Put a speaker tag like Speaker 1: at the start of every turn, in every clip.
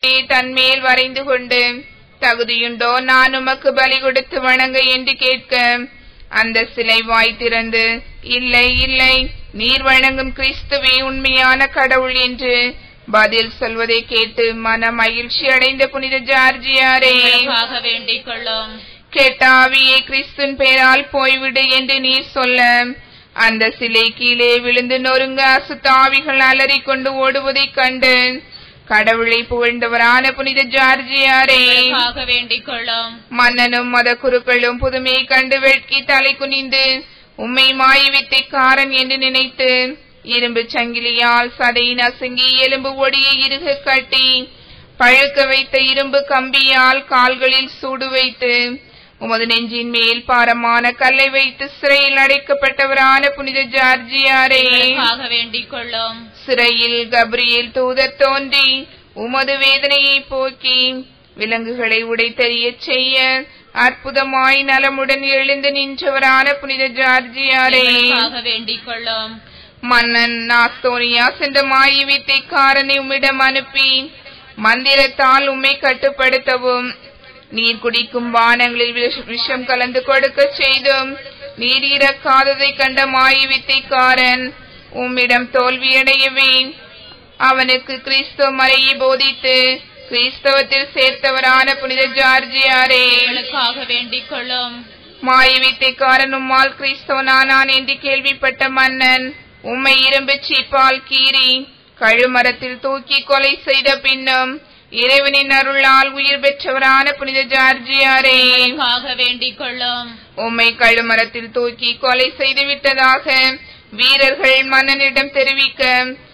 Speaker 1: தன்மேல் வரைந்து கொண்டு தகுதியுண்டோ நான் உமக்கு பலி கொடுத்து வணங்க என்று கேட்க அந்த சிலை வாய் திறந்து இல்லை இல்லை நீர் வணங்கும் கிறிஸ்துவே உண்மையான கடவுள் என்று பதில் சொல்வதை கேட்டு மன மகிழ்ச்சி அடைந்த புனித ஜார்ஜியாரே
Speaker 2: எனக்காக வேண்டிக் கொள்ளும்
Speaker 1: கேட்டாவியே கிறிஸ்துவின் பெயரால் போய்விடு என்று நீர் சொல்ல அந்த சிலை கீழே விழுந்து நொறுங்க அசுத்தாவிகள் அலறிக் கொண்டு ஓடுவதைக் கண்டு கடவுளை புகழ்ந்தவரான புனித ஜார்ஜியாரே
Speaker 2: எனக்காக வேண்டிக் கொள்ளும்
Speaker 1: மன்னனும் மத குருக்களும் புதுமையை கண்டு வெட்கி தலை குனிந்து உம்மை மாய வித்தைக்காரன் என்று நினைத்து இரும்பு சங்கிலியால் சதையின் அசங்கி எலும்பு ஒடியை இறுக கட்டி பழுக்க வைத்த இரும்பு கம்பியால் கால்களில் சூடு வைத்து உமது நெஞ்சின் மேல் பாரமான கல்லை வைத்து சிறையில் அடைக்கப்பட்டவரான புனித ஜார்ஜியாரே
Speaker 2: எனக்காக வேண்டிக் கொள்ளும்
Speaker 1: சிறையில் கப்ரியேல் தூதர் தோன்றி உமது வேதனையை போக்கி விலங்குகளை உடைத்தெறியச் செய்ய அற்புதமாய் நலமுடன் எழுந்து நின்றவரான புனித ஜார்ஜியாரே
Speaker 2: எனக்காக வேண்டிக் கொள்ளும்
Speaker 1: மன்னன் நாஸ்தோனியா சென்ற மாய வித்தைக்காரனை உம்மிடம் அனுப்பி மந்திரத்தால் உம்மை கட்டுப்படுத்தவும் நீர் குடிக்கும் பானங்களில் விஷ- விஷம் கலந்து கொடுக்க செய்தும் நீர் இறக்காததை கண்ட மாய வித்தைக்காரன் உம்மிடம் தோல்வியடையவே அவனுக்கு கிறிஸ்துவ மறையை போதித்து கிறிஸ்தவத்தில் சேர்த்தவரான புனித ஜார்ஜியாரே
Speaker 2: எனக்காக வேண்டிக் கொள்ளும்
Speaker 1: மாய வித்தைக்காரன் உம்மால் கிறிஸ்தவனானான் என்று கேள்விப்பட்ட மன்னன் உம்மை இரும்பு சீப்பால் கீறி கழுமரத்தில் தூக்கி கொலை செய்த பின்னும் இறைவனின் அருளால் உயிர் பெற்றவரான புனித ஜார்ஜியாரே
Speaker 2: எனக்காக வேண்டிக் கொள்ளும்
Speaker 1: உம்மை கழுமரத்தில் தூக்கி கொலை செய்து விட்டதாக வீரர்கள் மன்னனிடம் தெரிவிக்க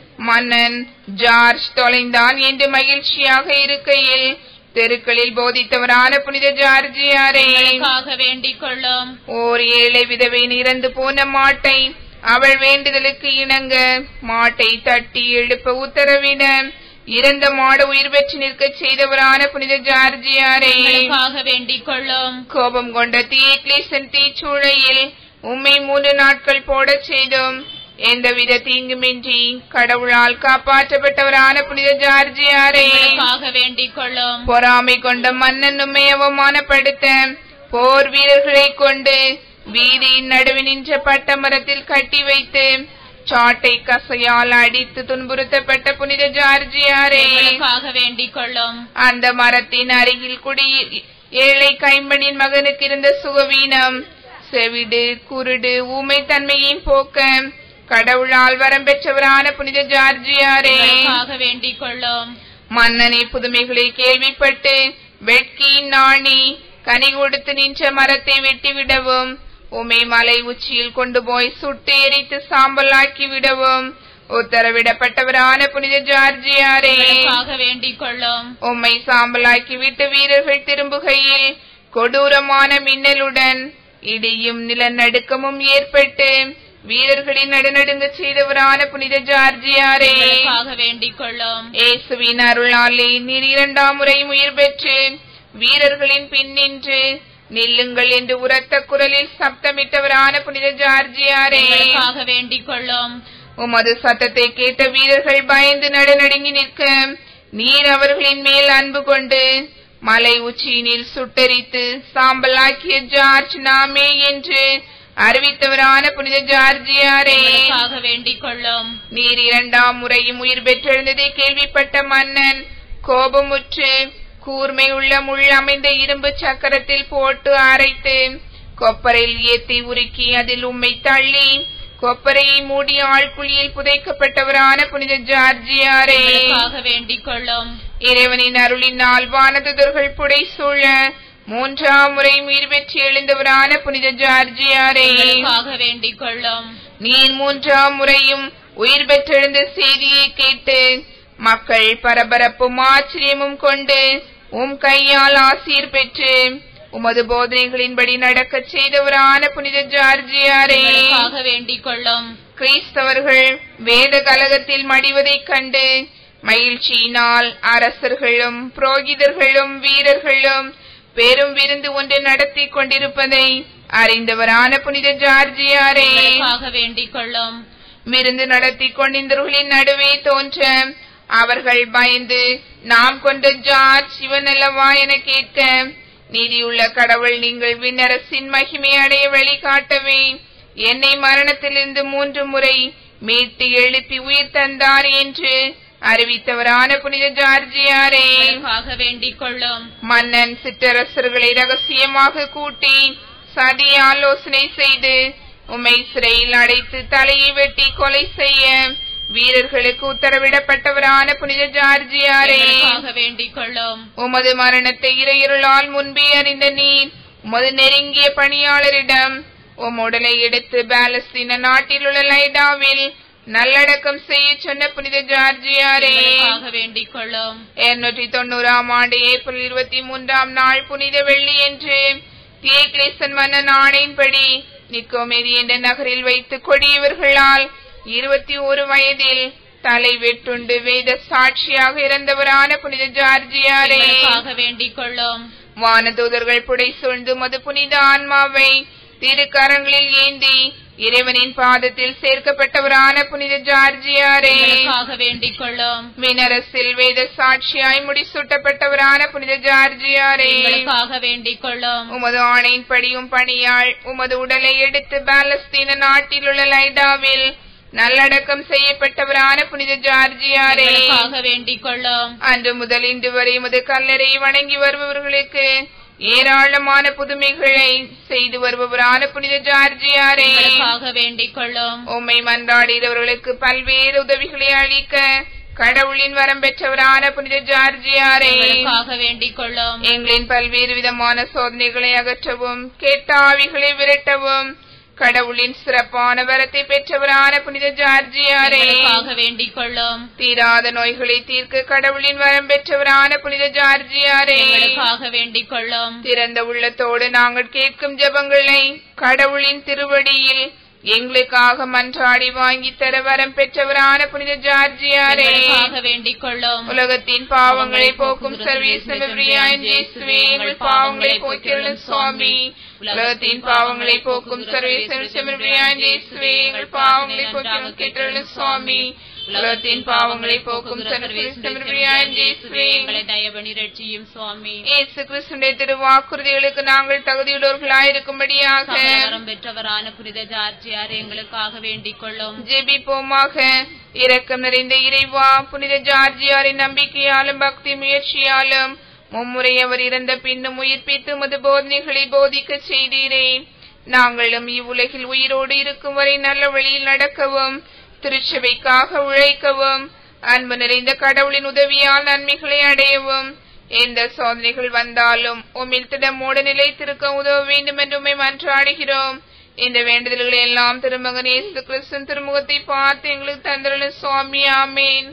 Speaker 1: மன்னன் ஜார்ஜ் தொலைந்தான் என்று மகிழ்ச்சியாக இருக்கையில் தெருக்களில் போதித்தவரான புனித ஜார்ஜியாரே
Speaker 2: எனக்காக வேண்டிக் கொள்ளும்
Speaker 1: ஓர் ஏழை விதவை இறந்து போன மாட்டை அவள் வேண்டுதலுக்கு இணங்க மாட்டை தட்டி எழுப்ப உத்தரவிட இறந்த மாடு உயிர் பெற்று நிற்கச் செய்தவரான புனித ஜார்ஜியாரே
Speaker 2: எனக்காக வேண்டிக் கொள்ளும்
Speaker 1: கோபம் கொண்ட தீக்லீசன் தீச்சூளையில் உம்மை மூன்று நாட்கள் போடச் செய்தோம் எந்தவித தீங்குமின்றி கடவுளால் காப்பாற்றப்பட்டவரான புனித ஜார்ஜியாரே
Speaker 2: எனக்காக வேண்டிக் கொள்ளும்
Speaker 1: பொறாமை கொண்ட மன்னன் உம்மை அவமானப்படுத்த போர் வீரர்களை கொண்டு வீதியின் நடுவே நின்ற பட்ட மரத்தில் கட்டி வைத்து சாட்டை கசையால் அடித்து துன்புறுத்தப்பட்ட புனித ஜார்ஜியாரே
Speaker 2: எனக்காக வேண்டிக் கொள்ளும்
Speaker 1: அந்த மரத்தின் அருகில் குடி ஏழை கைம்பனின் மகனுக்கு இருந்த சுகவீனம் செவிடு குருடு ஊமை தன்மையின் போக்க கடவுளால் வரம் பெற்றவரான புனித ஜார்ஜியாரே
Speaker 2: எனக்காக வேண்டிக் கொள்ளும்
Speaker 1: மன்னனை புதுமைகளை கேள்விப்பட்டு வெட்கி நாணி கனி கொடுத்து நின்ற மரத்தை வெட்டிவிடவும் உமை மலை உச்சியில் கொண்டு போய் சுட்டு எரித்து சாம்பலாக்கி விடவும் உத்தரவிடப்பட்டவரான புனித ஜார்ஜியாரே
Speaker 2: எனக்காக வேண்டிக் கொள்ளும்
Speaker 1: உம்மை சாம்பலாக்கி விட்டு வீரர்கள் திரும்புகையில் கொடூரமான மின்னலுடன் இடியும் நிலநடுக்கமும் ஏற்பட்டு வீரர்களின் நடுநடுங்க செய்தவரான புனித ஜார்ஜியாரே
Speaker 2: எனக்காக வேண்டிக் கொள்ளும்
Speaker 1: இயேசுவின் அருளாலே நீர் இரண்டாம் முறை உயிர் பெற்று வீரர்களின் பின் நின்று நில்லுங்கள் என்று உரத்த குரலில் சப்தமிட்டவரான புனித ஜார்ஜியாரே
Speaker 2: எனக்காக வேண்டிக் கொள்ளும்
Speaker 1: உமது சத்தத்தை கேட்ட வீரர்கள் பயந்து நடுநடுங்கி நிற்க நீர் அவர்களின் மேல் அன்பு கொண்டு மலை உச்சியினில் சுட்டரித்து சாம்பலாக்கிய ஜார்ஜ் நாமே என்று அறிவித்தவரான புனித ஜார்ஜியாரே
Speaker 2: எனக்காக வேண்டிக் கொள்ளும்
Speaker 1: நீர் இரண்டாம் முறையும் உயிர் பெற்றெழுந்ததை கேள்விப்பட்ட மன்னன் கோபமுற்று கூர்மை உள்ள முள் அமைந்த இரும்பு சக்கரத்தில் போட்டு அரைத்து கொப்பரையில் ஏத்தி உருக்கி அதில் உம்மை தள்ளி கொப்பரையை மூடி ஆழ்குழியில் புதைக்கப்பட்டவரான புனித ஜார்ஜியாரே
Speaker 2: எனக்காக வேண்டிக் கொள்ளும்
Speaker 1: இறைவனின் அருளினால் வானதுதர்கள் புடை சூழ மூன்றாம் முறை உயிர் பெற்று எழுந்தவரான புனித ஜார்ஜியாரே
Speaker 2: எனக்காக வேண்டிக் கொள்ளும்
Speaker 1: நீர் மூன்றாம் முறையும் உயிர் பெற்றெழுந்த செய்தியை கேட்டு மக்கள் பரபரப்பும் ஆச்சரியமும் கொண்டு உம் கையால் ஆசீர் பெற்று உமது போதனைகளின்படி நடக்கச் செய்தவரான புனித ஜார்ஜியாரே
Speaker 2: எனக்காக வேண்டிக் கொள்ளும்
Speaker 1: கிறிஸ்தவர்கள் வேத கலகத்தில் மடிவதைக் கண்டு மகிழ்ச்சியினால் அரசர்களும் புரோகிதர்களும் வீரர்களும் பெரும் விருந்து ஒன்று நடத்தி கொண்டிருப்பதை அறிந்தவரான புனித ஜார்ஜியாரே
Speaker 2: எனக்காக வேண்டிக் கொள்ளும்
Speaker 1: விருந்து நடத்தி கொண்டிருந்தவர்களின் நடுவே தோன்ற அவர்கள் பயந்து நாம் கொண்ட ஜார்ஜ் இவன் அல்லவா என கேட்க நீதியுள்ள கடவுள் நீங்கள் விண்ணரசின் மகிமை அடைய வழிகாட்டவே என்னை மரணத்திலிருந்து மூன்று முறை மீட்டு எழுப்பி உயிர் தந்தார் என்று அறிவித்தவரான புனித ஜார்ஜியாரே
Speaker 2: எங்களுக்காக வேண்டிக் கொள்ளும்
Speaker 1: மன்னன் சிற்றரசர்களை ரகசியமாக கூட்டி சதி ஆலோசனை செய்து உம்மை சிறையில் அடைத்து தலையை வெட்டி கொலை செய்ய வீரர்களுக்கு உத்தரவிடப்பட்டவரான புனித ஜார்ஜியாரே
Speaker 2: எங்களுக்காக வேண்டிக் கொள்ளும்
Speaker 1: உமது மரணத்தை இறையிருளால் முன்பே அறிந்த நீர் உமது நெருங்கிய பணியாளரிடம் உம் உடலை எடுத்து பாலஸ்தீன நாட்டில் உள்ள லைடாவில் நல்லடக்கம் செய்ய சொன்ன புனித ஜார்ஜியாரே
Speaker 2: எங்களுக்காக வேண்டிக் கொள்ளும்
Speaker 1: இருநூற்றி தொண்ணூறாம் ஆண்டு ஏப்ரல் இருபத்தி மூன்றாம் நாள் புனித வெள்ளி என்று தியேக்லேசன் மன்னன் ஆணையின்படி நிக்கோமேரி என்ற நகரில் வைத்து கொடியவர்களால் இருபத்தி ஒரு வயதில் தலை வெட்டுண்டு வேத சாட்சியாக இறந்தவரான புனித ஜார்ஜியாரே
Speaker 2: எங்களுக்காக வேண்டிக் கொள்ளும்
Speaker 1: வானதூதர்கள் புடை சூழ்ந்து மது புனித ஆன்மாவை திருக்கரங்களில் ஏந்தி இறைவனின் பாதத்தில் சேர்க்கப்பட்டவரான புனித ஜார்ஜியாரே
Speaker 2: எங்களுக்காக வேண்டிக் கொள்ளும்
Speaker 1: வினரசில் வேத சாட்சியாய் முடிசூட்டப்பட்டவரான புனித ஜார்ஜியாரே
Speaker 2: எங்களுக்காக வேண்டிக் கொள்ளும்
Speaker 1: உமது ஆணையின்படியும் பணியாள் உமது உடலை எடுத்து பாலஸ்தீன நாட்டில் உள்ள லைடாவில் நல்லடக்கம் செய்யப்பட்டவரான புனித ஜார்ஜியாரே
Speaker 2: எங்களுக்காக வேண்டிக் கொள்ளும்
Speaker 1: அன்று முதல் இன்று வரை உமது கல்லறை வணங்கி வருபவர்களுக்கு ஏராளமான புதுமைகளை செய்து வருபவரான புனித ஜார்ஜியாரே
Speaker 2: எங்களுக்காக வேண்டிக் கொள்ளும்
Speaker 1: உம்மை மன்றாடுகிறவர்களுக்கு பல்வேறு உதவிகளை அளிக்க கடவுளின் வரம் பெற்றவரான புனித ஜார்ஜியாரே
Speaker 2: எங்களுக்காக வேண்டிக் கொள்ளும்
Speaker 1: எங்களின் பல்வேறு விதமான சோதனைகளை அகற்றவும் கெட்ட ஆவிகளை விரட்டவும் கடவுளின் சிறப்பான வரத்தை பெற்றவரான புனித ஜார்ஜியாரே
Speaker 2: எங்களுக்காக வேண்டிக் கொள்ளும்
Speaker 1: தீராத நோய்களை தீர்க்க கடவுளின் வரம் பெற்றவரான புனித ஜார்ஜியாரே
Speaker 2: எங்களுக்காக வேண்டிக் கொள்ளும்
Speaker 1: திறந்த உள்ளத்தோடு நாங்கள் கேட்கும் ஜெபங்களை கடவுளின் திருவடியில் எங்களுக்காக மன்றாடி வாங்கி தர வரம் பெற்றவரான புனித ஜார்ஜியாரே
Speaker 2: எங்களுக்காக வேண்டிக் கொள்ளும்
Speaker 1: உலகத்தின் பாவங்களை போக்கும் சர்வீஸ்வரியாயின் இயேசுவே எங்கள் பாவங்களை போக்கியுள்ளும் சுவாமி உலகத்தின் பாவங்களை போக்கும் சர்வீஸ்வரியாயின் இயேசுவே எங்கள் பாவங்களை போக்கியுள்ளும் கேட்டுள்ளும் சுவாமி உலகத்தின் பாவங்களை போக்கும் சர்வீஸ்வரியாயின் இயேசுவே
Speaker 2: எங்களை தயவணி ரட்சியும் சுவாமி
Speaker 1: இயேசு கிறிஸ்துடைய திருவாக்குறுதிகளுக்கு நாங்கள் தகுதியுள்ளவர்களாயிருக்கும்படியாக
Speaker 2: சகலவரம் பெற்றவரான புனித ஜார்ஜியார் எங்களுக்காக வேண்டிக் கொள்ளும்
Speaker 1: ஜெபிப்போமாக இரக்கம் நிறைந்த இறைவா புனித ஜார்ஜியாரின் நம்பிக்கையாலும் பக்தி முயற்சியாலும் மும்முறை அவர் இறந்த பின்னும் உயிர்ப்பித்து மது போதனைகளை போதிக்க செய்தீரே நாங்களும் இவ்வுலகில் உயிரோடு இருக்கும் வரை நல்ல வழியில் நடக்கவும் திருச்சபைக்காக உழைக்கவும் அன்பு நிறைந்த கடவுளின் உதவியால் நன்மைகளை அடையவும் எந்த சோதனைகள் வந்தாலும் உம்மில் திடமோடு நிலைத்திருக்க உதவ வேண்டும் என்று உம்மை மன்றாடுகிறோம் இந்த வேண்டுதல்களை எல்லாம் திருமகன் இயேசு கிறிஸ்துவின் திருமுகத்தை பார்த்து எங்களுக்கு தந்திரலும் சுவாமி ஆமேன்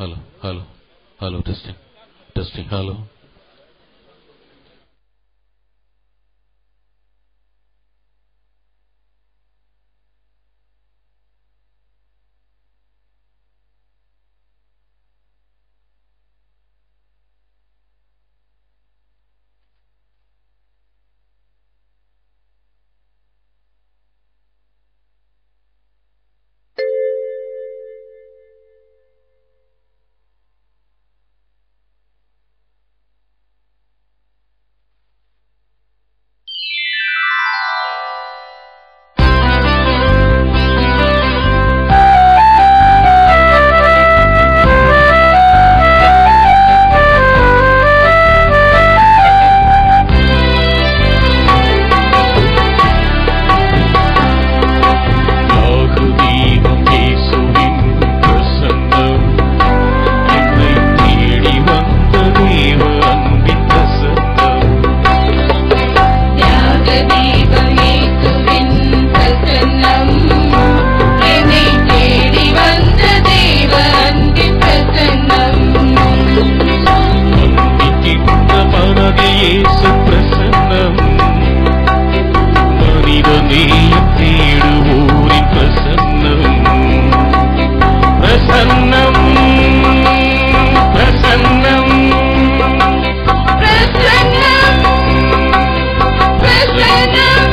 Speaker 3: hello, hello, hello, testing, testing, hello. யாகுதீனம் இயேசுவின் பிரசன்னம் என்னை தேடி வந்த தேவ அன்பின் பிரசன்னம்
Speaker 4: தியாகதீபம் இயேசுவின் பிரசன்னம் என்னை தேடி வந்த தேவ அன்பின் பிரசன்னம்
Speaker 3: மன்னிக்கின்ற மனதில் இயேசு பிரசன்னம் மனித நேயம் தேடுவோரின் பிரசன்னம் பிரசன்னம் பிரசன்னம்
Speaker 4: பிரசன்னம் பிரசன்னம்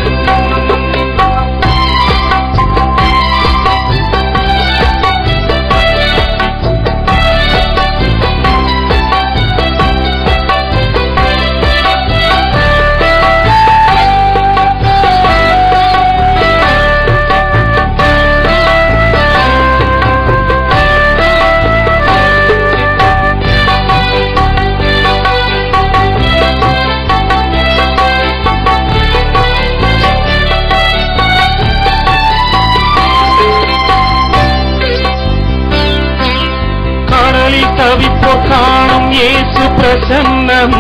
Speaker 3: கடலில் தவிப்போ காணும் இயேசு பிரசன்னம்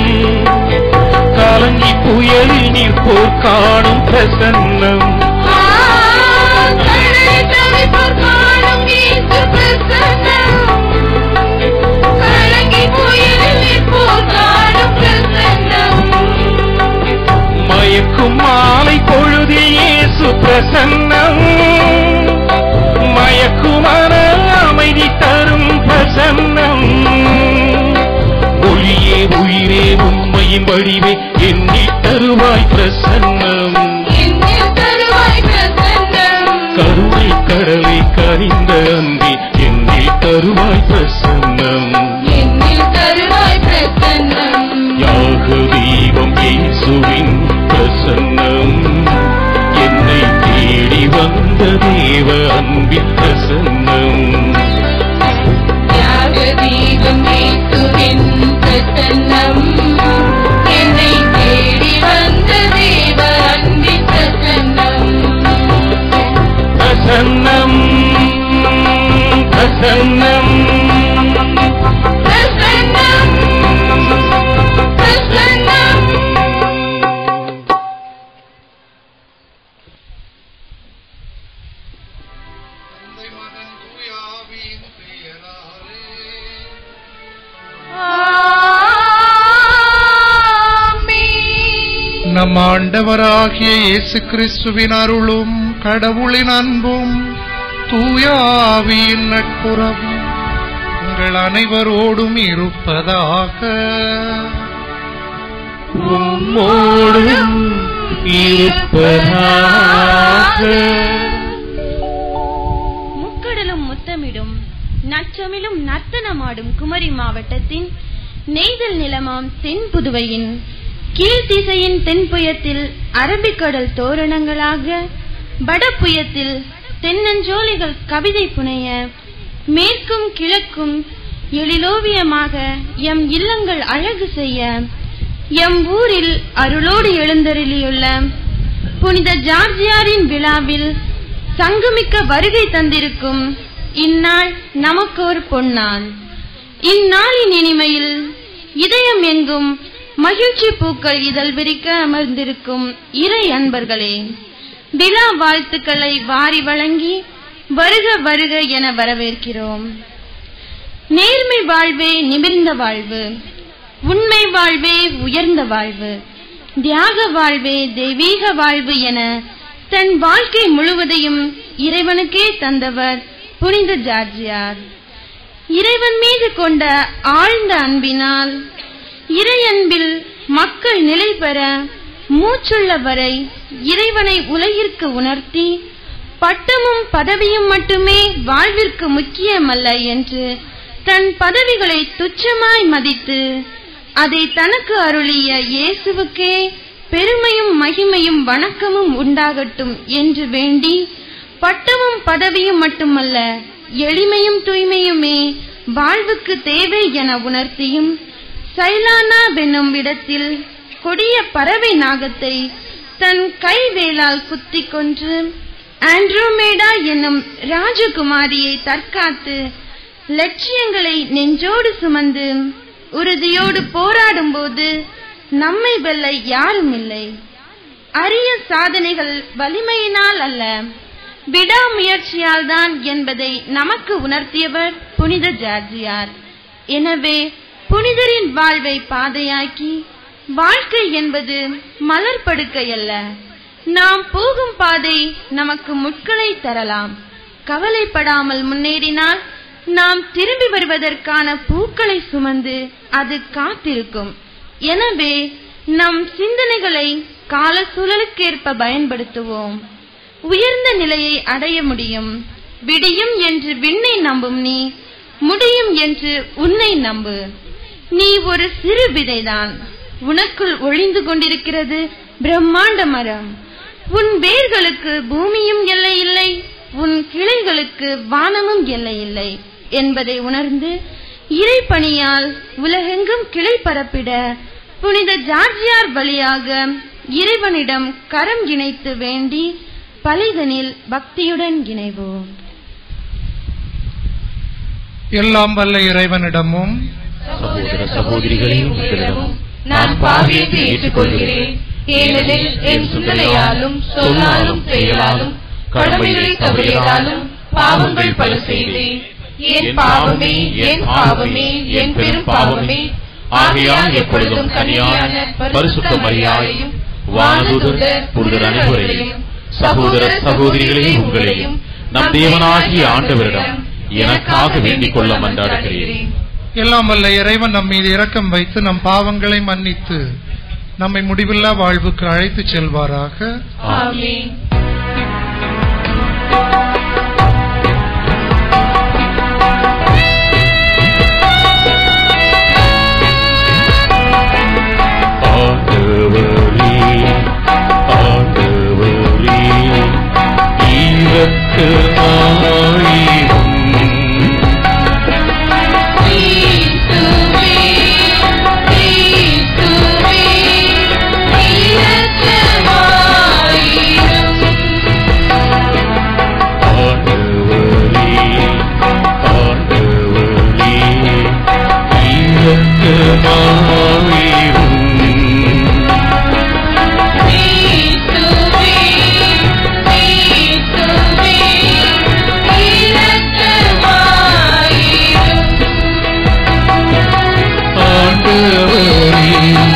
Speaker 3: கலங்கி புயலில் நிற்போர் காணும் பிரசன்னம்
Speaker 4: கடலை தவிப்போர் காணும் இயேசு பிரசன்னம் கலங்கி புயலில் நிற்போர் காணும் பிரசன்னம்
Speaker 3: மயக்கும் மாலை பொழுதில் இயேசு பிரசன்னம் மயக்குமர அமைதி தரும் பிரசன்னம் ஒளியே உயிரே உண்மையின் வடிவே எண்ணில் தருவாய் பிரசன்னம்
Speaker 4: என்னில் தருவாய் பிரசன்னம்
Speaker 3: கருணை கடலை கரிந்த அன்பி என்னில் தருவாய் பிரசன்னம்
Speaker 4: என்னில் தருவாய் பிரசன்னம்
Speaker 3: யாக தீபம் இயேசுவின் பிரசன்னம் என்னை தேடி வந்த தேவ அன்பின் பிரசன்னம்
Speaker 4: தியாக தீபம் இயேசுவின் பிரசன்னம் என்னை தேடி வந்த தேவ அன்பின் பிரசன்னம்
Speaker 3: பிரசன்னம் பிரசன்னம்
Speaker 4: பிரசன்னம் பிரசன்னம்
Speaker 5: தந்தை மகன் தூயாவின் பெயராலே
Speaker 4: ஆமென்.
Speaker 5: நம் ஆண்டவராகிய இயேசு கிறிஸ்துவின் அருளும் கடவுளின் அன்பும் தூயாவியின் நட்புறவும் உங்கள் அனைவரோடும் இருப்பதாக
Speaker 3: உம்மோடும் இருப்பதாக
Speaker 6: முக்கடலும் முத்தமிடும் நற்றமிழும் நர்த்தனமாடும் குமரி மாவட்டத்தின் நெய்தல் நிலமாம் தென் புதுவையின் கீழ்த்திசையின் தென்புயத்தில் அரபிக்கடல் தோரணங்களாக வடபுயத்தில் தென்னஞ்சோலைகள் கவிதை புனைய மேற்கும் கிழக்கும் எழிலோவியமாக எம் இல்லங்கள் அழகு செய்ய எம் ஊரில் அருளோடு எழுந்தருளியுள்ள புனித ஜார்ஜியாரின் விழாவில் சங்குமிக்க வருகை தந்திருக்கும் இந்நாள் நமக்கு ஒரு பொன்னாள் இந்நாளின் இனிமையில் இதயம் எங்கும் மகிழ்ச்சி பூக்கள் இதழ் விரிக்க அமர்ந்திருக்கும் இறை அன்பர்களே விழா வாழ்த்துக்களை வாரி வழங்கி வருக வருக என வரவேற்கிறோம் நேர்மை வாழ்வே நிமிர்ந்த வாழ்வு உண்மை வாழ்வே உயர்ந்த வாழ்வு தியாக வாழ்வே தெய்வீக வாழ்வு என தன் வாழ்க்கை முழுவதையும் இறைவனுக்கே தந்தவர் புனித ஜார்ஜியார் இறைவன் மீது கொண்ட ஆழ்ந்த அன்பினால் இறை அன்பில் மக்கள் நிலை பெற மூச்சுள்ள வரை இறைவனை உலகிற்கு உணர்த்தி பட்டமும் பதவியும் மட்டுமே வாழ்விற்கு முக்கியமல்ல என்று தன் பதவிகளை துச்சமாய் மதித்து அதை தனக்கு அருளிய இயேசுவுக்கே பெருமையும் மகிமையும் வணக்கமும் உண்டாகட்டும் என்று வேண்டி பட்டமும் பதவியும் மட்டுமல்ல எளிமையும் தூய்மையுமே வாழ்வுக்கு தேவை என உணர்த்தியும் சைலானா வென்னும் இடத்தில் கொடிய பறவை நாகத்தை தன் கைவேலால் குத்திக் கொன்று ஆண்ட்ரோமேடா என்னும் ராஜகுமாரியை தற்காத்து லட்சியங்களை நெஞ்சோடு சுமந்து உறுதியோடு போராடும்போது நம்மை வெல்ல யாரும் இல்லை அரிய சாதனைகள் வலிமையினால் அல்ல விடாமுயற்சியால் தான் என்பதை நமக்கு உணர்த்தியவர் புனித ஜார்ஜியார் எனவே புனிதரின் வாழ்வை பாதையாக்கி வாழ்க்கை என்பது மலர் படுக்கை அல்ல நாம் போகும் பாதை நமக்கு முட்களை தரலாம் கவலைப்படாமல் முன்னேறினால் நாம் திரும்பி வருவதற்கான பூக்களை சுமந்து அது காத்திருக்கும் எனவே நம் சிந்தனைகளை கால சூழலுக்கேற்ப பயன்படுத்துவோம் உயர்ந்த நிலையை அடைய முடியும் விடியும் என்று விண்ணை நம்பும் நீ முடியும் என்று உன்னை நம்பு நீ ஒரு சிறு விதைதான் உனக்குள் ஒளிந்து கொண்டிருக்கிறது பிரம்மாண்ட மரம் உன் வேர்களுக்கு பூமியும் எல்லை இல்லை உன் கிளைகளுக்கு வானமும் எல்லை இல்லை என்பதை உணர்ந்து இறைப்பணியால் உலகெங்கும் கிளை பரப்பிட புனித ஜார்ஜியார் வழியாக இறைவனிடம் கரம் இணைத்து வேண்டி பலிதனில் பக்தியுடன் இணைவோம்
Speaker 5: எல்லாம் வல்ல இறைவனிடமும்
Speaker 3: சகோதர சகோதரிகளே உங்களிடமும்
Speaker 4: நான் பாவியத்தை ஏற்றுக்கொள்கிறேன் ஏனெனில் என் சிந்தனையாலும் சொல்லாலும் செயலாலும் கடமைகளை தவறியதாலும் பாவங்கள் பல செய்தேன் என் பாவமே என் பாவமே என் பெரும் பாவமே ஆகையால் எப்பொழுதும் கனியான பரிசுத்த மரியாதையும் வானதுதர் புனிதர் அனைவரையும்
Speaker 3: சகோதர சகோதரிகளே உங்களையும் நம் தேவனாகிய ஆண்டவரிடம் எனக்காக வேண்டிக் கொள்ள மன்றாடுகிறேன்
Speaker 5: எல்லாம் வல்ல இறைவன் நம் மீது இரக்கம் வைத்து நம் பாவங்களை மன்னித்து நம்மை முடிவில்லா வாழ்வுக்கு அழைத்துச் செல்வாராக
Speaker 4: ஆமென்
Speaker 3: ஆண்டவரே ஆண்டவரே இரக்கமாயிரும்
Speaker 4: கிறிஸ்துவே கிறிஸ்துவே இரக்கமாயிரும்
Speaker 3: ஆண்டவரே ஆண்டவரே இரக்கமாயிரும்
Speaker 4: கிறிஸ்துவே கிறிஸ்துவே இரக்கமாயிரும்
Speaker 3: ஆண்டவரே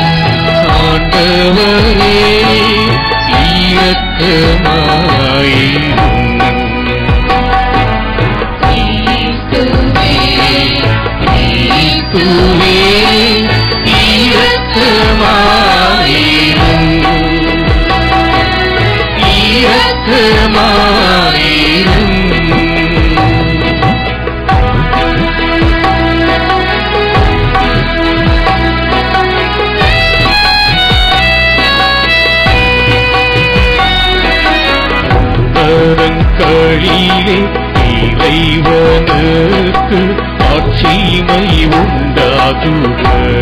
Speaker 3: ஆண்டவரே இரக்கமாயிரும்
Speaker 4: கிறிஸ்துவே
Speaker 3: கிறிஸ்துவே இரக்கமாயிரும் இரக்கமாயிரும் கரங்களிலே இறைவனுக்கு ஆட்சிமை உண்டாகுக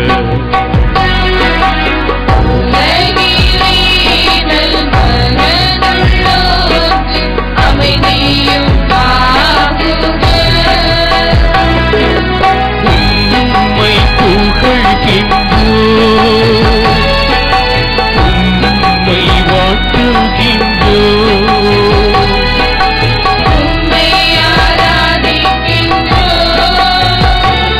Speaker 4: உலகிலேதல் மனதுள்ளோர்க்கு அமைதியும் ஆகுக.
Speaker 3: உம்மை புகழ்கின்றோ உம்மை வாழ்த்துகின்றோ
Speaker 4: உம்மை ஆராதிக்கின்றோம்.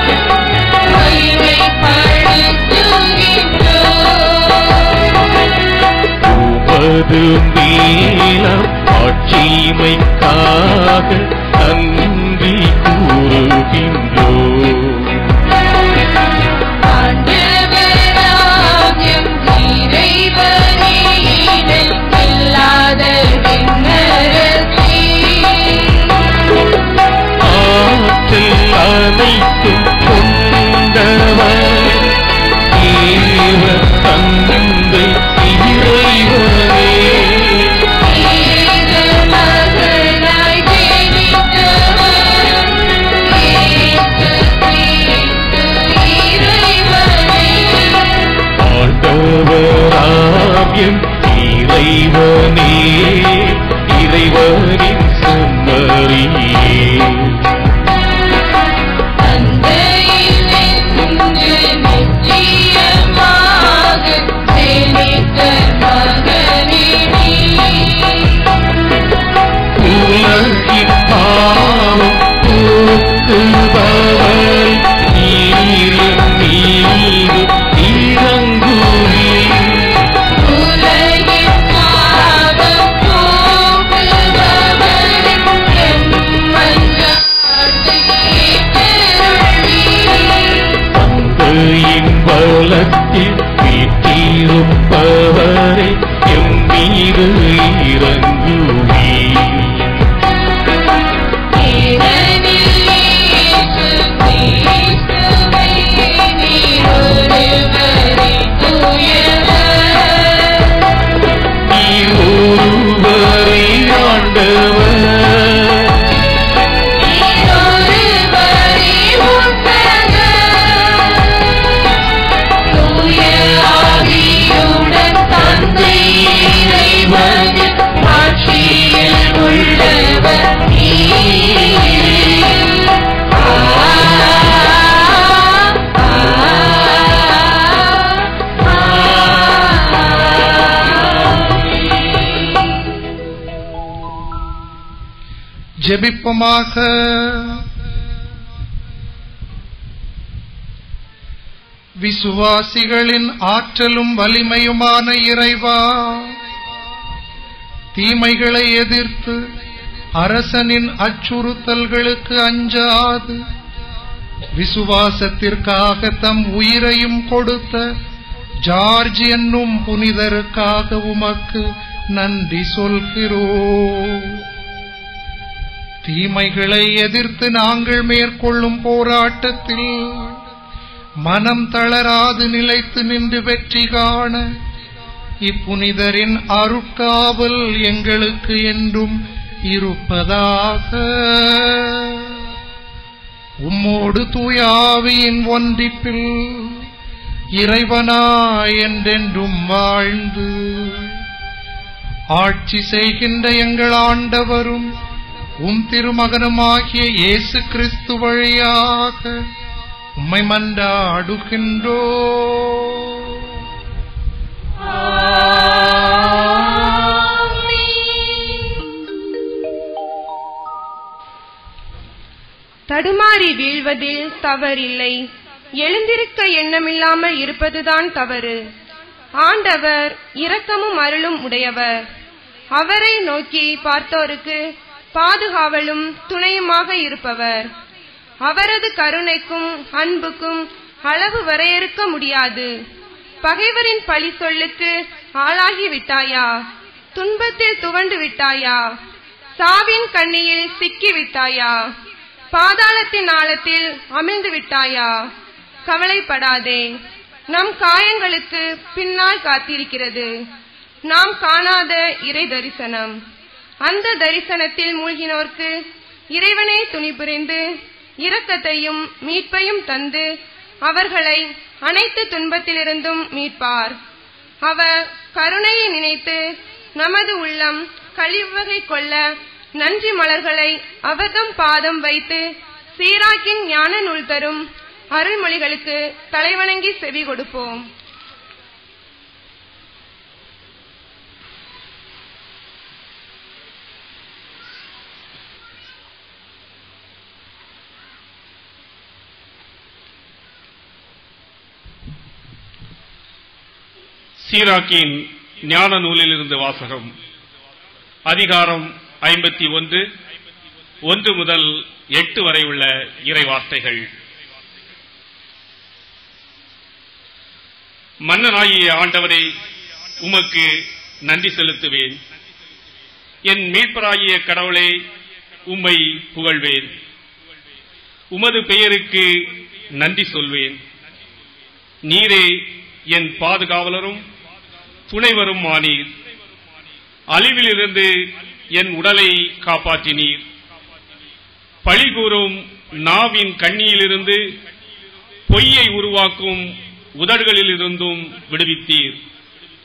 Speaker 7: எம் இறைவனே இறைவனின் செம்மறியே உலகின் பாவம் போக்குபவர் நீர் மீது இறங்குவீர் தந்தையின் பலத்தில் வீட்டிருப்பவரே எம் மீது இறங்குவீர் நீர் ஒருவரே ஆண்டவர்
Speaker 5: ஜெபிப்பமாக விசுவாசிகளின் ஆற்றலும் வலிமையுமான இறைவா தீமைகளை எதிர்த்து அரசனின் அச்சுறுத்தல்களுக்கு அஞ்சாது விசுவாசத்திற்காக தம் உயிரையும் கொடுத்த ஜார்ஜ் என்னும் புனிதருக்காக உமக்கு நன்றி சொல்கிறோம் தீமைகளை எதிர்த்து நாங்கள் மேற்கொள்ளும் போராட்டத்தில் மனம் தளராது நிலைத்து நின்று வெற்றி காண இப்புனிதரின் அருட்காவல் எங்களுக்கு என்றும் இருப்பதாக உம்மோடு தூயாவியின் ஒன்றிப்பில் இறைவனாய் என்றென்றும் வாழ்ந்து ஆட்சி செய்கின்ற எங்கள் ஆண்டவரும் உம் திருமகனுமாகிய இயேசு கிறிஸ்து வழியாக உம்மை மன்றாடுகின்றோ
Speaker 8: தடுமாறி வீழ்வதில் தவறில்லை எழுந்திருக்க எண்ணமில்லாமல் இருப்பதுதான் தவறு ஆண்டவர் இரக்கமும் அருளும் உடையவர் அவரை நோக்கி பார்த்தோருக்கு பாதுகாவலும் துணையுமாக இருப்பவர் அவரது கருணைக்கும் அன்புக்கும் அளவு வரையறுக்க முடியாது பகைவரின் பழி சொல்லுக்கு ஆளாகி விட்டாயா துன்பத்தில் துவண்டு விட்டாயா சாவின் கண்ணியில் சிக்கி விட்டாயா பாதாளத்தின் ஆழத்தில் அமிழ்ந்து விட்டாயா கவலைப்படாதே நம் காயங்களுக்கு பின்னால் காத்திருக்கிறது நாம் காணாத இறை தரிசனம் அந்த தரிசனத்தில் மூழ்கினோர்க்கு இறைவனே துணி புரிந்து இரக்கத்தையும் மீட்பையும் தந்து அவர்களை அனைத்து துன்பத்திலிருந்தும் மீட்பார் அவர் கருணையை நினைத்து நமது உள்ளம் கழிவகை கொள்ள நன்றி மலர்களை அவர்தம் பாதம் வைத்து சீராக்கின் ஞான நூல் தரும் அருள்மொழிகளுக்கு தலைவணங்கி செவி கொடுப்போம்
Speaker 9: சீராக்கின் ஞான நூலிலிருந்து வாசகம் அதிகாரம் ஐம்பத்தி ஒன்று ஒன்று முதல் எட்டு வரை உள்ள இறைவார்த்தைகள் மன்னனாகிய ஆண்டவரே உமக்கு நன்றி செலுத்துவேன் என் மீட்பராகிய கடவுளே உம்மை புகழ்வேன் உமது பெயருக்கு நன்றி சொல்வேன் நீரே என் பாதுகாவலரும் துணைவரும் ஆனீர் அழிவிலிருந்து என் உடலை காப்பாற்றினீர் பழிகூறும் நாவின் கண்ணியிலிருந்து பொய்யை உருவாக்கும் உதடுகளிலிருந்தும் விடுவித்தீர்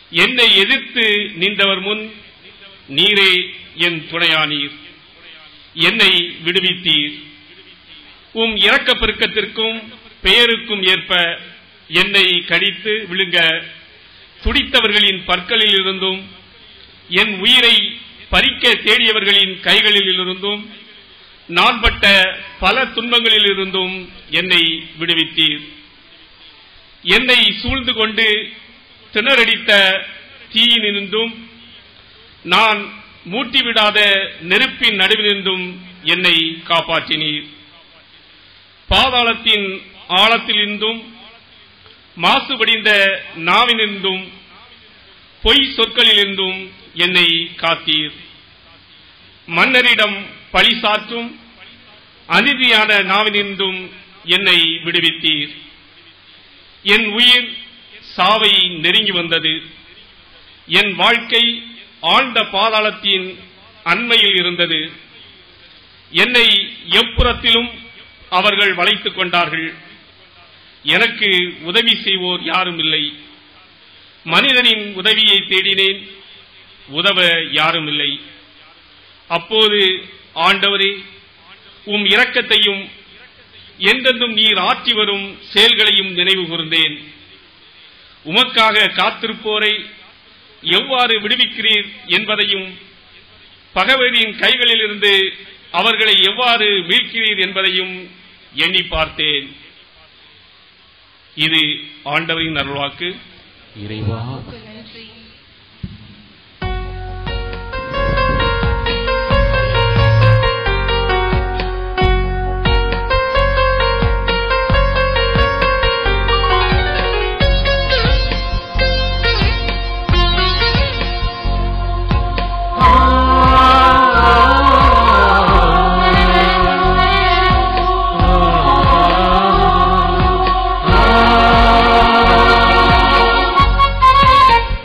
Speaker 9: என்னை எதிர்த்து நின்றவர் முன் நீரே என் துணையானீர் என்னை விடுவித்தீர் உம் இரக்கப் பெருக்கத்திற்கும் பெயருக்கும் ஏற்ப என்னை கடித்து விழுங்க துடித்தவர்களின் பற்களில் இருந்தும் என் உயிரை பறிக்க தேடியவர்களின் கைகளில் இருந்தும் நான் பட்ட பல துன்பங்களில் இருந்தும் என்னை விடுவித்தீர் என்னை சூழ்ந்து கொண்டு திணறடித்த தீயினின்றும் நான் மூட்டிவிடாத நெருப்பின் நடுவினின்றும் என்னை காப்பாற்றினீர் பாதாளத்தின் ஆழத்திலிருந்தும் மாசுபடிந்த நாவினிருந்தும் பொய் சொற்களிலிருந்தும் என்னை காத்தீர் மன்னரிடம் பழி சாற்றும் அநீதியான நாவினின்றும் என்னை விடுவித்தீர் என் உயிர் சாவை நெருங்கி வந்தது என் வாழ்க்கை ஆழ்ந்த பாதாளத்தின் அண்மையில் இருந்தது என்னை எப்புறத்திலும் அவர்கள் வளைத்துக் கொண்டார்கள் எனக்கு உதவி செய்வோர் யாரும் இல்லை மனிதனின் உதவியை தேடினேன் உதவ யாரும் இல்லை அப்போது ஆண்டவரே உம் இரக்கத்தையும் என்றென்றும் நீர் ஆற்றி வரும் செயல்களையும் நினைவு கூர்ந்தேன் உமக்காக காத்திருப்போரை எவ்வாறு விடுவிக்கிறீர் என்பதையும் பகவரின் கைகளிலிருந்து அவர்களை எவ்வாறு மீட்கிறீர் என்பதையும் எண்ணி பார்த்தேன் இது ஆண்டவரின் அருள்வாக்கு
Speaker 3: இறைவா
Speaker 7: ஆ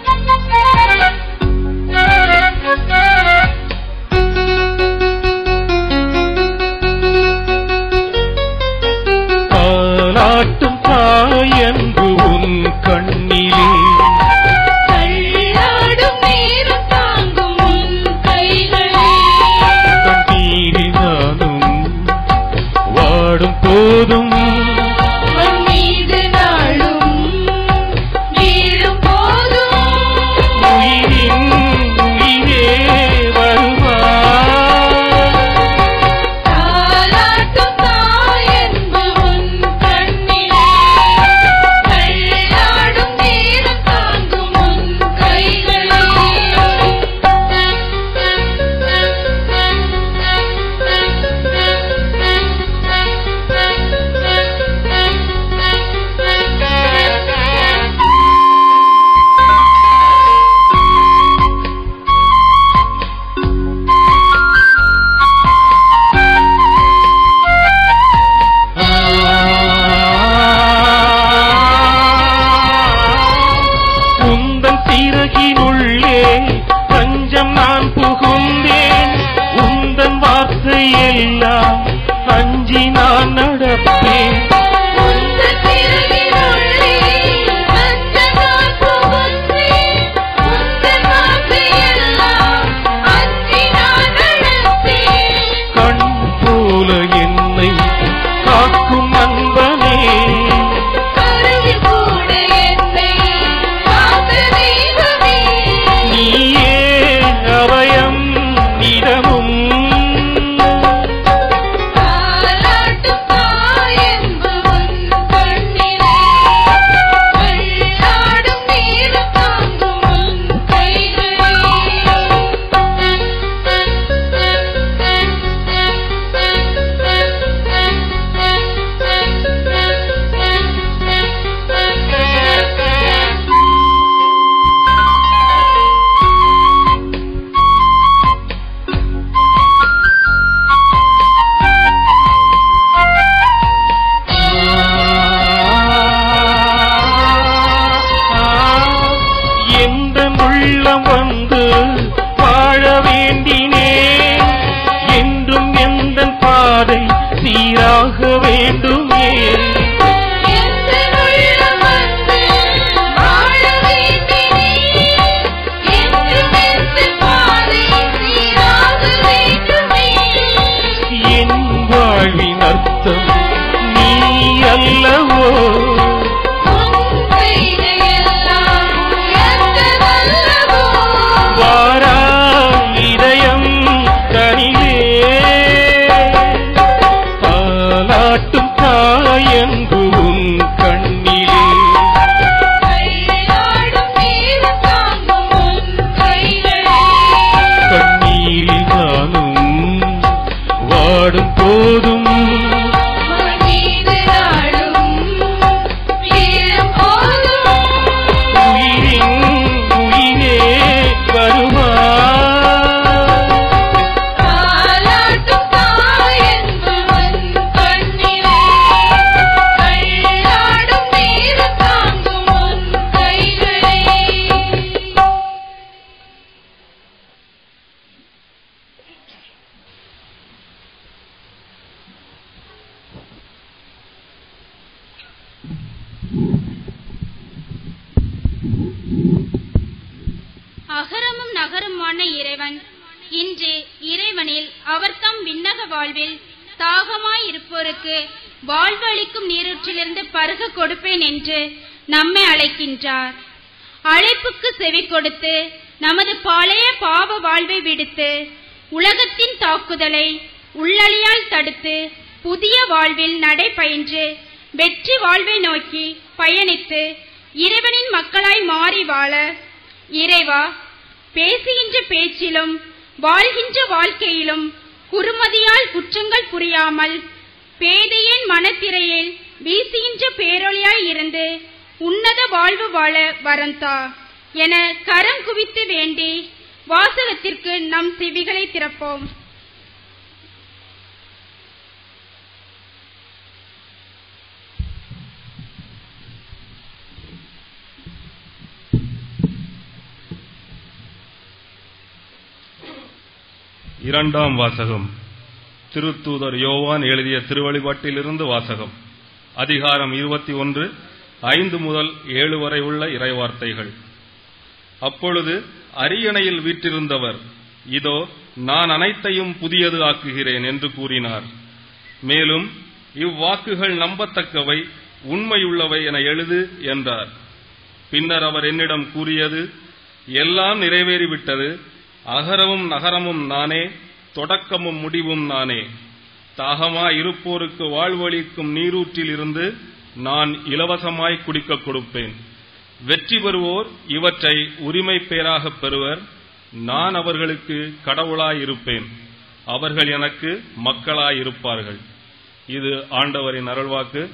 Speaker 10: இரக்கமான இறைவன் இன்று இறைவனில் அவர் தம் விண்ணக வாழ்வில் தாகமாயிருப்போருக்கு வாழ்வு அளிக்கும் நீரூற்றிலிருந்து பருக கொடுப்பேன் என்று நம்மை அழைக்கின்றார் அழைப்புக்கு செவி கொடுத்து நமது பழைய பாவ வாழ்வை விடுத்து உலகத்தின் தாக்குதலை உள்ளழியால் தடுத்து புதிய வாழ்வில் நடைபயின்று வெற்றி வாழ்வை நோக்கி பயணித்து இறைவனின் மக்களாய் மாறி வாழ இறைவா பேசுகின்ற பேச்சிலும் வாழ்கின்ற வாழ்க்கையிலும் குறுமதியால் குற்றங்கள் புரியாமல் பேதையின் மனத்திரையில் வீசுகின்ற பேரொளியாய் இருந்து உன்னத வாழ்வு வாழ வரந்தா என கரம் குவித்து வேண்டி வாசகத்திற்கு நம் செவிகளை திறப்போம்
Speaker 9: இரண்டாம் வாசகம் திருத்தூதர் யோவான் எழுதிய திருவழிபாட்டிலிருந்து வாசகம் அதிகாரம் இருபத்தி ஒன்று ஐந்து முதல் ஏழு வரை உள்ள இறைவார்த்தைகள் அப்பொழுது அரியணையில் வீற்றிருந்தவர் இதோ நான் அனைத்தையும் புதியது ஆக்குகிறேன் என்று கூறினார் மேலும் இவ்வாக்குகள் நம்பத்தக்கவை உண்மையுள்ளவை என எழுது என்றார் பின்னர் அவர் என்னிடம் கூறியது எல்லாம் நிறைவேறிவிட்டது அகரமும் நகரமும் நானே தொடக்கமும் முடிவும் நானே தாகமா இருப்போருக்கு வாழ்வளிக்கும் நீரூற்றில் இருந்து நான் இலவசமாய் குடிக்கக் கொடுப்பேன் வெற்றி பெறுவோர் இவற்றை உரிமை பேராகப் பெறுவர் நான் அவர்களுக்கு கடவுளாயிருப்பேன் அவர்கள் எனக்கு மக்களாயிருப்பார்கள் இது ஆண்டவரின் அருள்வாக்கு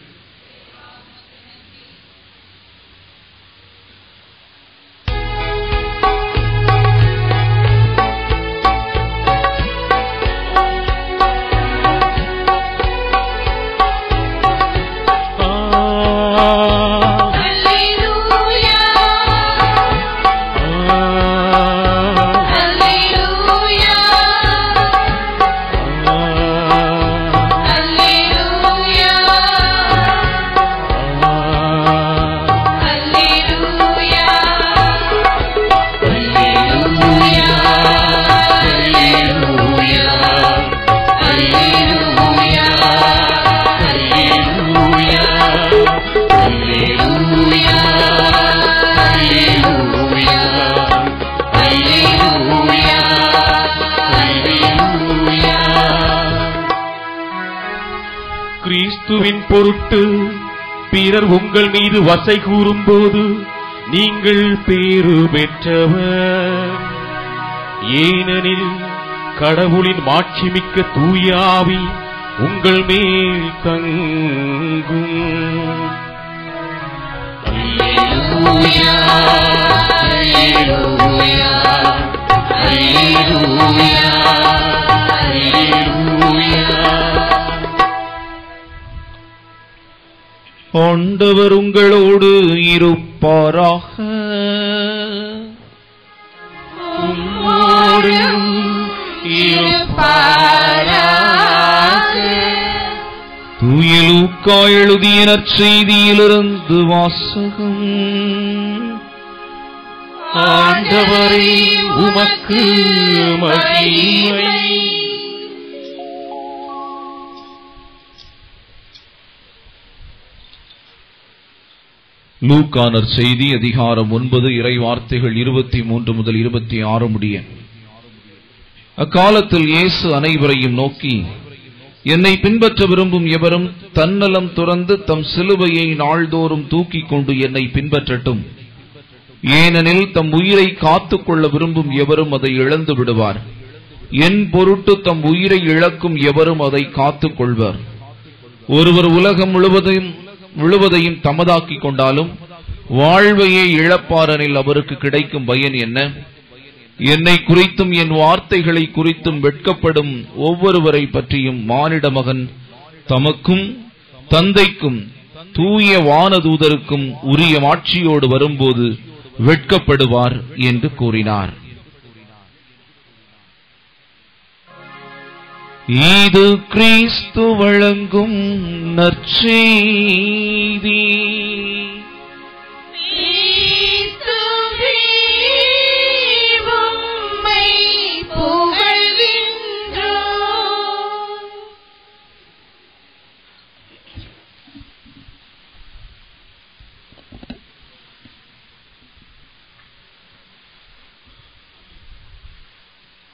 Speaker 7: கிறிஸ்துவின் பொருட்டு பிறர் உங்கள் மீது வசை கூறும்போது நீங்கள் பேறு பெற்றவர் ஏனெனில் கடவுளின் மாட்சிமிக்க தூயாவி உங்கள் மேல் தங்கும்
Speaker 11: ஆண்டவர் உங்களோடு இருப்பாராக தூய லூக்கா எழுதிய நற்செய்தியிலிருந்து வாசகம்
Speaker 7: ஆண்டவரே உமக்கு மகிமை
Speaker 11: லூக்கானர் செய்தி அதிகாரம் ஒன்பது இறை வார்த்தைகள் இருபத்தி மூன்று முதல் இருபத்தி ஆறு முடிய அக்காலத்தில் இயேசு அனைவரையும் நோக்கி என்னை பின்பற்ற விரும்பும் எவரும் தன்னலம் துறந்து தம் சிலுவையை நாள்தோறும் தூக்கிக் கொண்டு என்னை பின்பற்றட்டும் ஏனெனில் தம் உயிரை காத்துக் கொள்ள விரும்பும் எவரும் அதை இழந்து விடுவார் என் பொருட்டு தம் உயிரை இழக்கும் எவரும் அதை காத்துக் கொள்வார் ஒருவர் உலகம் முழுவதையும் முழுவதையும் தமதாக்கிக் கொண்டாலும் வாழ்வையே இழப்பாரனில் அவருக்கு கிடைக்கும் பயன் என்ன என்னை குறித்தும் என் வார்த்தைகளை குறித்தும் வெட்கப்படும் ஒவ்வொருவரை பற்றியும் மானிட மகன் தமக்கும் தந்தைக்கும் தூய வானதூதருக்கும் உரிய மாட்சியோடு வரும்போது வெட்கப்படுவார் என்று கூறினார் இது கிறிஸ்து வழங்கும் நற்செய்தி
Speaker 4: கிறிஸ்துவே உம்மை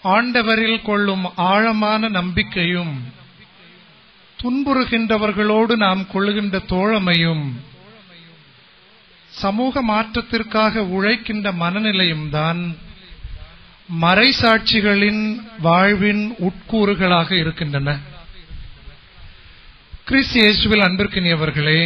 Speaker 5: ஆண்டவரில் கொள்ளும் ஆழமான நம்பிக்கையும் துன்புறுகின்றவர்களோடு நாம் கொள்ளுகின்ற தோழமையும் சமூக மாற்றத்திற்காக உழைக்கின்ற மனநிலையும் தான் மறைசாட்சிகளின் வாழ்வின் உட்கூறுகளாக இருக்கின்றன கிறிஸ் இயேசுவில் அன்பிற்கினியவர்களே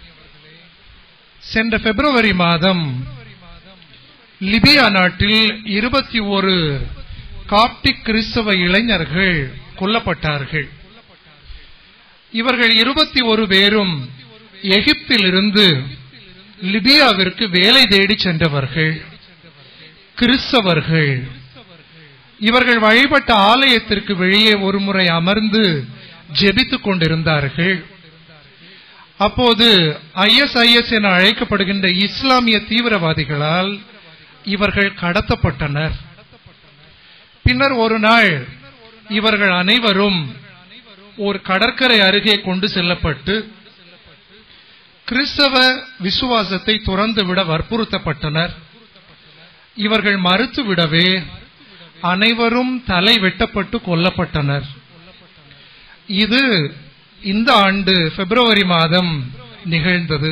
Speaker 5: சென்ற பிப்ரவரி மாதம் லிபியா நாட்டில் இருபத்தி ஒரு காப்டிக் கிறிஸ்தவ இளைஞர்கள் கொல்லப்பட்டார்கள் இவர்கள் இருபத்தி ஒரு பேரும் எகிப்திலிருந்து லிபியாவிற்கு வேலை தேடி சென்றவர்கள் கிறிஸ்தவர்கள் இவர்கள் வழிபட்ட ஆலயத்திற்கு வெளியே ஒருமுறை அமர்ந்து ஜெபித்துக் கொண்டிருந்தார்கள் அப்போது ஐஎஸ்ஐஎஸ் என அழைக்கப்படுகின்ற இஸ்லாமிய தீவிரவாதிகளால் இவர்கள் கடத்தப்பட்டனர் பின்னர் ஒரு நாள் இவர்கள் அனைவரும் ஒரு கடற்கரை அருகே கொண்டு செல்லப்பட்டு கிறிஸ்தவ விசுவாசத்தை துறந்துவிட வற்புறுத்தப்பட்டனர் இவர்கள் மறுத்துவிடவே அனைவரும் தலை வெட்டப்பட்டு கொல்லப்பட்டனர் இது இந்த ஆண்டு பிப்ரவரி மாதம் நிகழ்ந்தது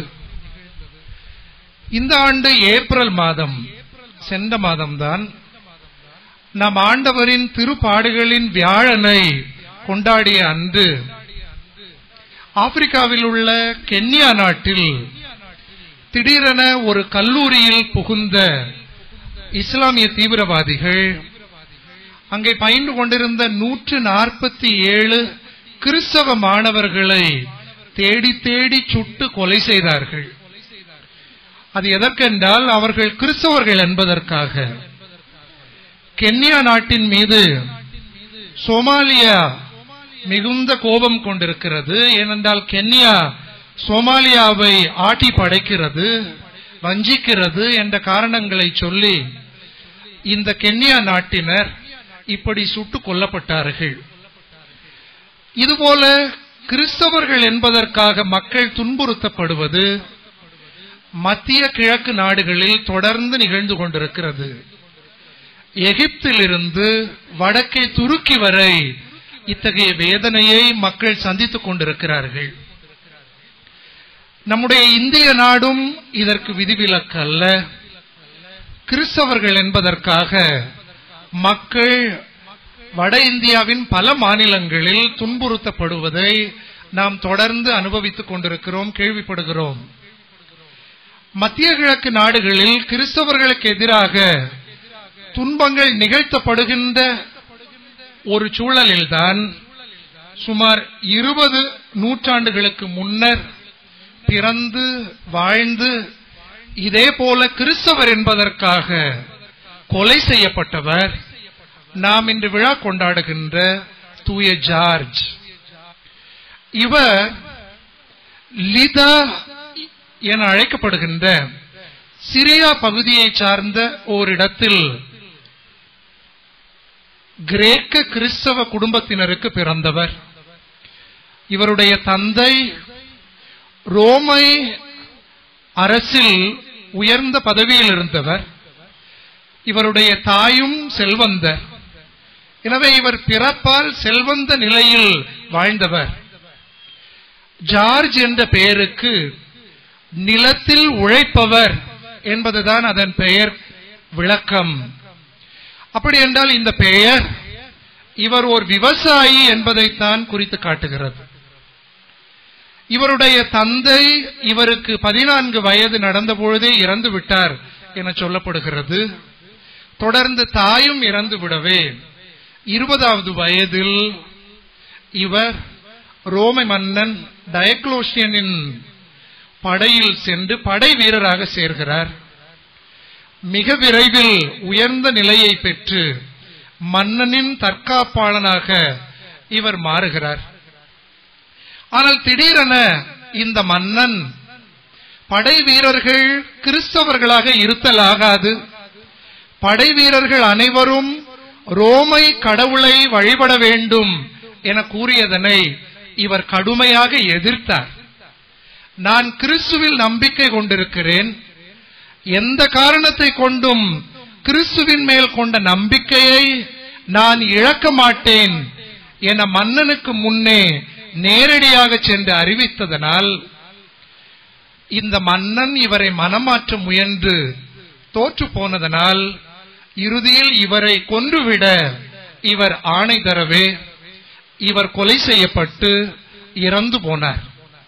Speaker 5: இந்த ஆண்டு ஏப்ரல் மாதம் சென்ற மாதம்தான் நம் ஆண்டவரின் திருப்பாடுகளின் வியாழனை கொண்டாடிய அன்று ஆப்பிரிக்காவில் உள்ள கென்யா நாட்டில் திடீரென ஒரு கல்லூரியில் புகுந்த இஸ்லாமிய தீவிரவாதிகள் அங்கே பயின்று கொண்டிருந்த நூற்று நாற்பத்தி ஏழு கிறிஸ்தவ மாணவர்களை தேடி தேடி சுட்டு கொலை செய்தார்கள் அது எதற்கென்றால் அவர்கள் கிறிஸ்தவர்கள் என்பதற்காக கென்யா நாட்டின் மீது சோமாலியா மிகுந்த கோபம் கொண்டிருக்கிறது ஏனென்றால் கென்யா சோமாலியாவை ஆட்டி படைக்கிறது வஞ்சிக்கிறது என்ற காரணங்களை சொல்லி இந்த கென்யா நாட்டினர் இப்படி சுட்டுக் கொல்லப்பட்டார்கள் இதுபோல கிறிஸ்தவர்கள் என்பதற்காக மக்கள் துன்புறுத்தப்படுவது மத்திய கிழக்கு நாடுகளில் தொடர்ந்து நிகழ்ந்து கொண்டிருக்கிறது எகிப்திலிருந்து வடக்கே துருக்கி வரை இத்தகைய வேதனையை மக்கள் சந்தித்துக் கொண்டிருக்கிறார்கள் நம்முடைய இந்திய நாடும் இதற்கு விதிவிலக்கு அல்ல கிறிஸ்தவர்கள் என்பதற்காக மக்கள் வட இந்தியாவின் பல மாநிலங்களில் துன்புறுத்தப்படுவதை நாம் தொடர்ந்து அனுபவித்துக் கொண்டிருக்கிறோம் கேள்விப்படுகிறோம் மத்திய கிழக்கு நாடுகளில் கிறிஸ்தவர்களுக்கு எதிராக துன்பங்கள் நிகழ்த்தப்படுகின்ற ஒரு சூழலில்தான் சுமார் இருபது நூற்றாண்டுகளுக்கு முன்னர் பிறந்து வாழ்ந்து இதே போல கிறிஸ்தவர் என்பதற்காக கொலை செய்யப்பட்டவர் நாம் இன்று விழா கொண்டாடுகின்ற தூய ஜார்ஜ் இவர் லிதா என அழைக்கப்படுகின்ற சிரியா பகுதியை சார்ந்த ஓரிடத்தில் கிரேக்க கிறிஸ்தவ குடும்பத்தினருக்கு பிறந்தவர் இவருடைய தந்தை ரோமை அரசில் உயர்ந்த பதவியில் இருந்தவர் இவருடைய தாயும் செல்வந்தர் எனவே இவர் பிறப்பால் செல்வந்த நிலையில் வாழ்ந்தவர் ஜார்ஜ் என்ற பெயருக்கு நிலத்தில் உழைப்பவர் என்பதுதான் அதன் பெயர் விளக்கம் அப்படி என்றால் இந்த பெயர் இவர் ஒரு விவசாயி என்பதைத்தான் குறித்து காட்டுகிறது இவருடைய தந்தை இவருக்கு பதினான்கு வயது நடந்த பொழுதே இறந்து விட்டார் என சொல்லப்படுகிறது தொடர்ந்து தாயும் இறந்து விடவே இருபதாவது வயதில் இவர் ரோமை மன்னன் டயக்ளோசியனின் படையில் சென்று படை வீரராக சேர்கிறார் மிக விரைவில் உயர்ந்த நிலையை பெற்று மன்னனின் தற்காப்பாளனாக இவர் மாறுகிறார் ஆனால் திடீரென இந்த மன்னன் படை வீரர்கள் கிறிஸ்தவர்களாக இருத்தலாகாது படை வீரர்கள் அனைவரும் ரோமை கடவுளை வழிபட வேண்டும் என கூறியதனை இவர் கடுமையாக எதிர்த்தார் நான் கிறிஸ்துவில் நம்பிக்கை கொண்டிருக்கிறேன் எந்த காரணத்தை கொண்டும் கிறிஸ்துவின் மேல் கொண்ட நம்பிக்கையை நான் இழக்க மாட்டேன் என மன்னனுக்கு முன்னே நேரடியாக சென்று அறிவித்ததனால் இந்த மன்னன் இவரை மனமாற்ற முயன்று தோற்று போனதனால் இறுதியில் இவரை கொன்றுவிட இவர் ஆணை தரவே இவர் கொலை செய்யப்பட்டு இறந்து போனார்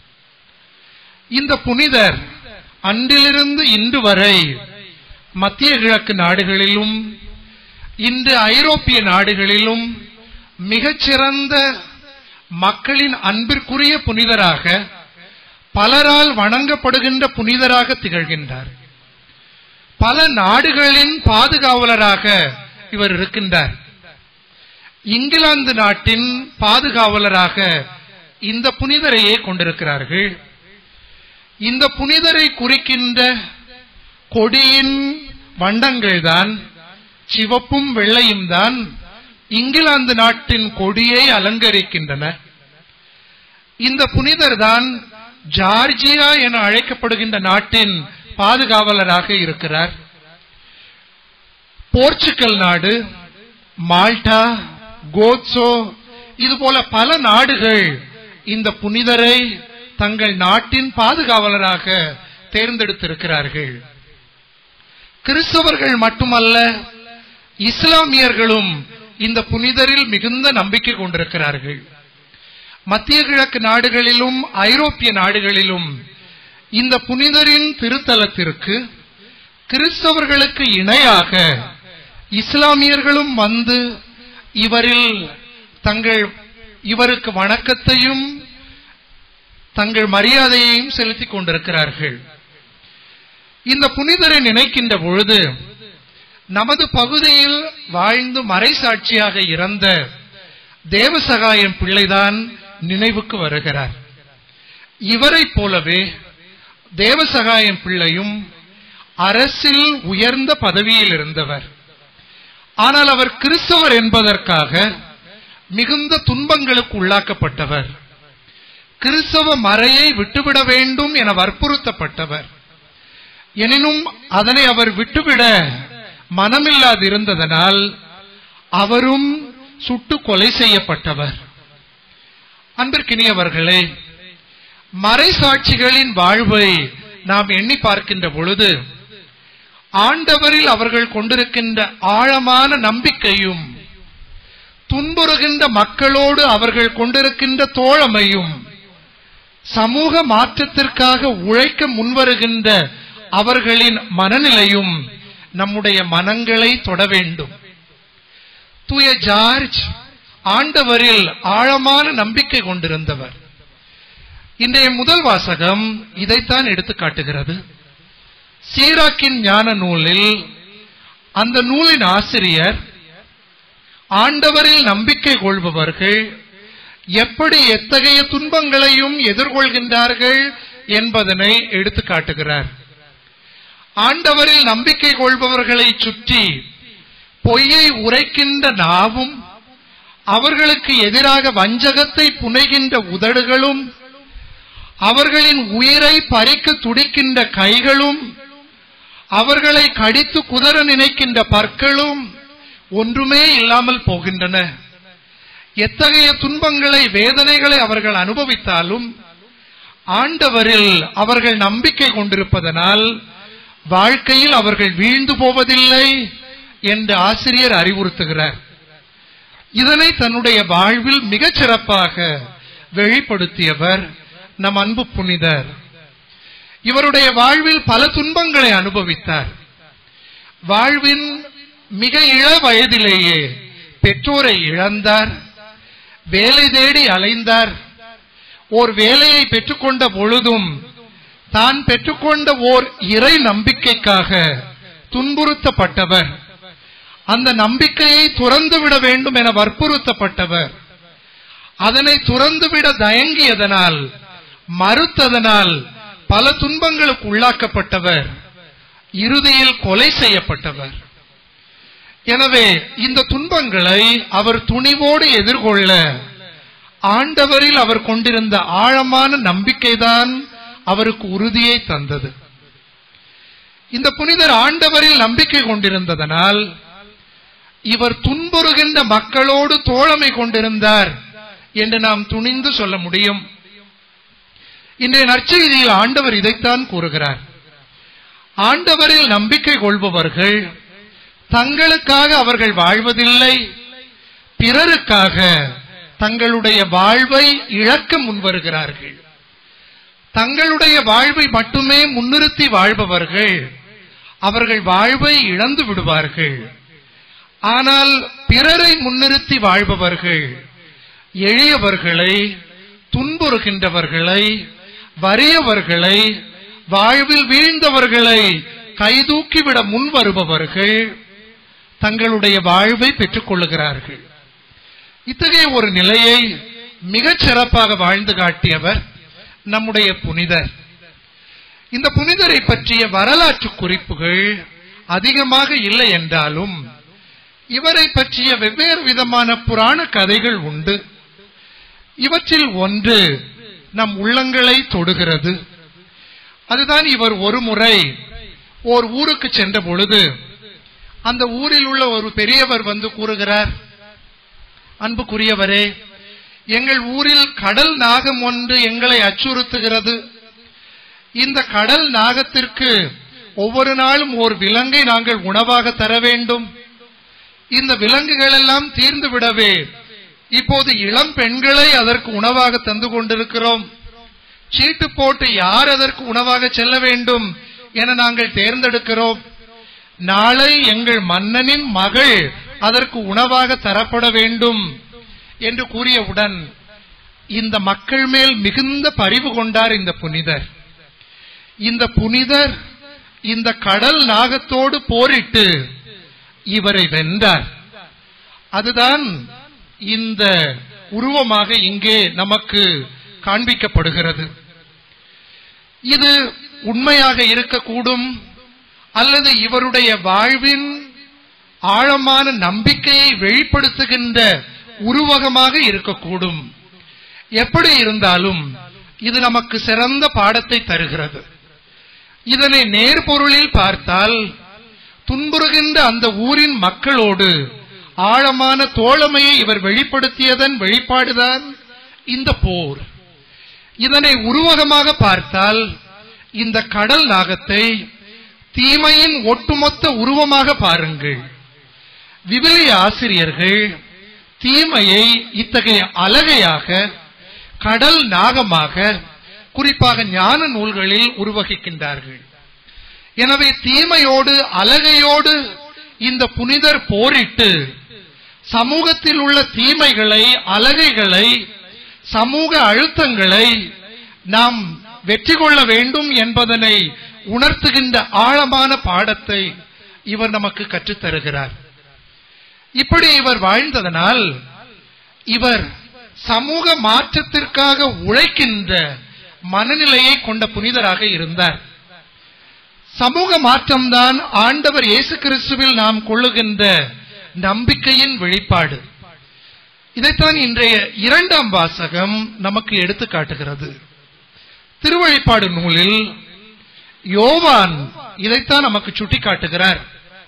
Speaker 5: இந்த புனிதர் அன்றிலிருந்து இன்று வரை மத்திய கிழக்கு நாடுகளிலும் இன்று ஐரோப்பிய நாடுகளிலும் மிகச்சிறந்த மக்களின் அன்பிற்குரிய புனிதராக பலரால் வணங்கப்படுகின்ற புனிதராக திகழ்கின்றார் பல நாடுகளின் பாதுகாவலராக இவர் இருக்கின்றார் இங்கிலாந்து நாட்டின் பாதுகாவலராக இந்த புனிதரையே கொண்டிருக்கிறார்கள் இந்த புனிதரை குறிக்கின்ற கொடியின் வண்டங்கள் தான் சிவப்பும் வெள்ளையும் தான் இங்கிலாந்து நாட்டின் கொடியை அலங்கரிக்கின்றன இந்த புனிதர் தான் ஜார்ஜியா என அழைக்கப்படுகின்ற நாட்டின் பாதுகாவலராக இருக்கிறார் போர்ச்சுகல் நாடு மால்டா கோட்சோ இது போல பல நாடுகள் இந்த புனிதரை தங்கள் நாட்டின் பாதுகாவலராக தேர்ந்தெடுத்திருக்கிறார்கள் கிறிஸ்தவர்கள் மட்டுமல்ல இஸ்லாமியர்களும் இந்த புனிதரில் மிகுந்த நம்பிக்கை கொண்டிருக்கிறார்கள் மத்திய கிழக்கு நாடுகளிலும் ஐரோப்பிய நாடுகளிலும் இந்த புனிதரின் திருத்தலத்திற்கு கிறிஸ்தவர்களுக்கு இணையாக இஸ்லாமியர்களும் வந்து இவரில் தங்கள் இவருக்கு வணக்கத்தையும் தங்கள் மரியாதையையும் செலுத்திக் கொண்டிருக்கிறார்கள் இந்த புனிதரை நினைக்கின்ற பொழுது நமது பகுதியில் வாழ்ந்து மறைசாட்சியாக இறந்த தேவசகாயம் பிள்ளைதான் நினைவுக்கு வருகிறார் இவரைப் போலவே தேவசகாயம் பிள்ளையும் அரசில் உயர்ந்த பதவியில் இருந்தவர் ஆனால் அவர் கிறிஸ்தவர் என்பதற்காக மிகுந்த துன்பங்களுக்கு உள்ளாக்கப்பட்டவர் கிறிஸ்தவ மறையை விட்டுவிட வேண்டும் என வற்புறுத்தப்பட்டவர் எனினும் அதனை அவர் விட்டுவிட மனமில்லாதிருந்ததனால் அவரும் சுட்டு கொலை செய்யப்பட்டவர் அன்பிற்கினியவர்களே மறைசாட்சிகளின் வாழ்வை நாம் எண்ணி பார்க்கின்ற பொழுது ஆண்டவரில் அவர்கள் கொண்டிருக்கின்ற ஆழமான நம்பிக்கையும் துன்புறுகின்ற மக்களோடு அவர்கள் கொண்டிருக்கின்ற தோழமையும் சமூக மாற்றத்திற்காக உழைக்க முன்வருகின்ற அவர்களின் மனநிலையும் நம்முடைய மனங்களை தொட வேண்டும் தூய ஜார்ஜ் ஆண்டவரில் ஆழமான நம்பிக்கை கொண்டிருந்தவர் இன்றைய முதல் வாசகம் இதைத்தான் எடுத்து காட்டுகிறது சீராக்கின் ஞான நூலில் அந்த நூலின் ஆசிரியர் ஆண்டவரில் நம்பிக்கை கொள்பவர்கள் எப்படி எத்தகைய துன்பங்களையும் எதிர்கொள்கின்றார்கள் என்பதனை எடுத்து காட்டுகிறார் ஆண்டவரில் நம்பிக்கை கொள்பவர்களை சுற்றி பொய்யை உரைக்கின்ற நாவும் அவர்களுக்கு எதிராக வஞ்சகத்தை புனைகின்ற உதடுகளும் அவர்களின் உயிரை பறிக்க துடிக்கின்ற கைகளும் அவர்களை கடித்து குதற நினைக்கின்ற பற்களும் ஒன்றுமே இல்லாமல் போகின்றன எத்தகைய துன்பங்களை வேதனைகளை அவர்கள் அனுபவித்தாலும் ஆண்டவரில் அவர்கள் நம்பிக்கை கொண்டிருப்பதனால் வாழ்க்கையில் அவர்கள் வீழ்ந்து போவதில்லை என்று ஆசிரியர் அறிவுறுத்துகிறார் இதனை தன்னுடைய வாழ்வில் மிகச் சிறப்பாக வெளிப்படுத்தியவர் நம் அன்பு புனிதர் இவருடைய வாழ்வில் பல துன்பங்களை அனுபவித்தார் வாழ்வின் மிக இள வயதிலேயே பெற்றோரை இழந்தார் வேலை தேடி அலைந்தார் ஓர் வேலையை பெற்றுக்கொண்ட பொழுதும் தான் பெற்றுக்கொண்ட ஓர் இறை நம்பிக்கைக்காக துன்புறுத்தப்பட்டவர் அந்த நம்பிக்கையை துறந்துவிட வேண்டும் என வற்புறுத்தப்பட்டவர் அதனை துறந்துவிட தயங்கியதனால் மறுத்ததனால் பல துன்பங்களுக்கு உள்ளாக்கப்பட்டவர் இறுதியில் கொலை செய்யப்பட்டவர் எனவே இந்த துன்பங்களை அவர் துணிவோடு எதிர்கொள்ள ஆண்டவரில் அவர் கொண்டிருந்த ஆழமான நம்பிக்கைதான் அவருக்கு உறுதியை தந்தது இந்த புனிதர் ஆண்டவரில் நம்பிக்கை கொண்டிருந்ததனால் இவர் துன்புறுகின்ற மக்களோடு தோழமை கொண்டிருந்தார் என்று நாம் துணிந்து சொல்ல முடியும் இன்றைய நற்செய்தியில் ஆண்டவர் இதைத்தான் கூறுகிறார் ஆண்டவரில் நம்பிக்கை கொள்பவர்கள் தங்களுக்காக அவர்கள் வாழ்வதில்லை பிறருக்காக தங்களுடைய வாழ்வை இழக்க முன்வருகிறார்கள் தங்களுடைய வாழ்வை மட்டுமே முன்னிறுத்தி வாழ்பவர்கள் அவர்கள் வாழ்வை இழந்து விடுவார்கள் ஆனால் பிறரை முன்னிறுத்தி வாழ்பவர்கள் எளியவர்களை துன்புறுகின்றவர்களை வறியவர்களை வாழ்வில் வீழ்ந்தவர்களை கைதூக்கிவிட முன் வருபவர்கள் தங்களுடைய வாழ்வை பெற்றுக் கொள்ளுகிறார்கள் இத்தகைய ஒரு நிலையை மிகச் சிறப்பாக வாழ்ந்து காட்டியவர் நம்முடைய புனிதர் இந்த புனிதரை பற்றிய வரலாற்று குறிப்புகள் அதிகமாக இல்லை என்றாலும் இவரை பற்றிய வெவ்வேறு விதமான புராண கதைகள் உண்டு இவற்றில் ஒன்று நம் உள்ளங்களை தொடுகிறது அதுதான் இவர் ஒரு முறை ஓர் ஊருக்கு சென்ற பொழுது அந்த ஊரில் உள்ள ஒரு பெரியவர் வந்து கூறுகிறார் அன்புக்குரியவரே எங்கள் ஊரில் கடல் நாகம் ஒன்று எங்களை அச்சுறுத்துகிறது இந்த கடல் நாகத்திற்கு ஒவ்வொரு நாளும் ஒரு விலங்கை நாங்கள் உணவாக தர வேண்டும் இந்த விலங்குகள் எல்லாம் தீர்ந்து விடவே இப்போது இளம் பெண்களை அதற்கு உணவாக தந்து கொண்டிருக்கிறோம் சீட்டு போட்டு யார் அதற்கு உணவாக செல்ல வேண்டும் என நாங்கள் தேர்ந்தெடுக்கிறோம் நாளை எங்கள் மன்னனின் மகள் அதற்கு உணவாக தரப்பட வேண்டும் என்று கூறியவுடன் இந்த மக்கள் மேல் மிகுந்த பரிவு கொண்டார் இந்த புனிதர் இந்த புனிதர் இந்த கடல் நாகத்தோடு போரிட்டு இவரை வென்றார் அதுதான் இந்த உருவமாக இங்கே நமக்கு காண்பிக்கப்படுகிறது இது உண்மையாக இருக்கக்கூடும் அல்லது இவருடைய வாழ்வின் ஆழமான நம்பிக்கையை வெளிப்படுத்துகின்ற உருவகமாக இருக்கக்கூடும் எப்படி இருந்தாலும் இது நமக்கு சிறந்த பாடத்தை தருகிறது இதனை நேர்பொருளில் பார்த்தால் துன்புறுகின்ற அந்த ஊரின் மக்களோடு ஆழமான தோழமையை இவர் வெளிப்படுத்தியதன் வெளிப்பாடுதான் இந்த போர் இதனை உருவகமாக பார்த்தால் இந்த கடல் நாகத்தை தீமையின் ஒட்டுமொத்த உருவமாக பாருங்கள் விவிலிய ஆசிரியர்கள் தீமையை இத்தகைய அலகையாக கடல் நாகமாக குறிப்பாக ஞான நூல்களில் உருவகிக்கின்றார்கள் எனவே தீமையோடு அலகையோடு இந்த புனிதர் போரிட்டு சமூகத்தில் உள்ள தீமைகளை அலகைகளை சமூக அழுத்தங்களை நாம் வெற்றி கொள்ள வேண்டும் என்பதனை உணர்த்துகின்ற ஆழமான பாடத்தை இவர் நமக்கு கற்றுத் தருகிறார் இப்படி இவர் வாழ்ந்ததனால் இவர் சமூக மாற்றத்திற்காக உழைக்கின்ற மனநிலையை கொண்ட புனிதராக இருந்தார் சமூக மாற்றம்தான் ஆண்டவர் இயேசு கிறிஸ்துவில் நாம் கொள்ளுகின்ற நம்பிக்கையின் வெளிப்பாடு இதைத்தான் இன்றைய இரண்டாம் வாசகம் நமக்கு எடுத்து காட்டுகிறது திருவழிப்பாடு நூலில் யோவான் இதைத்தான் நமக்கு சுட்டி காட்டுகிறார்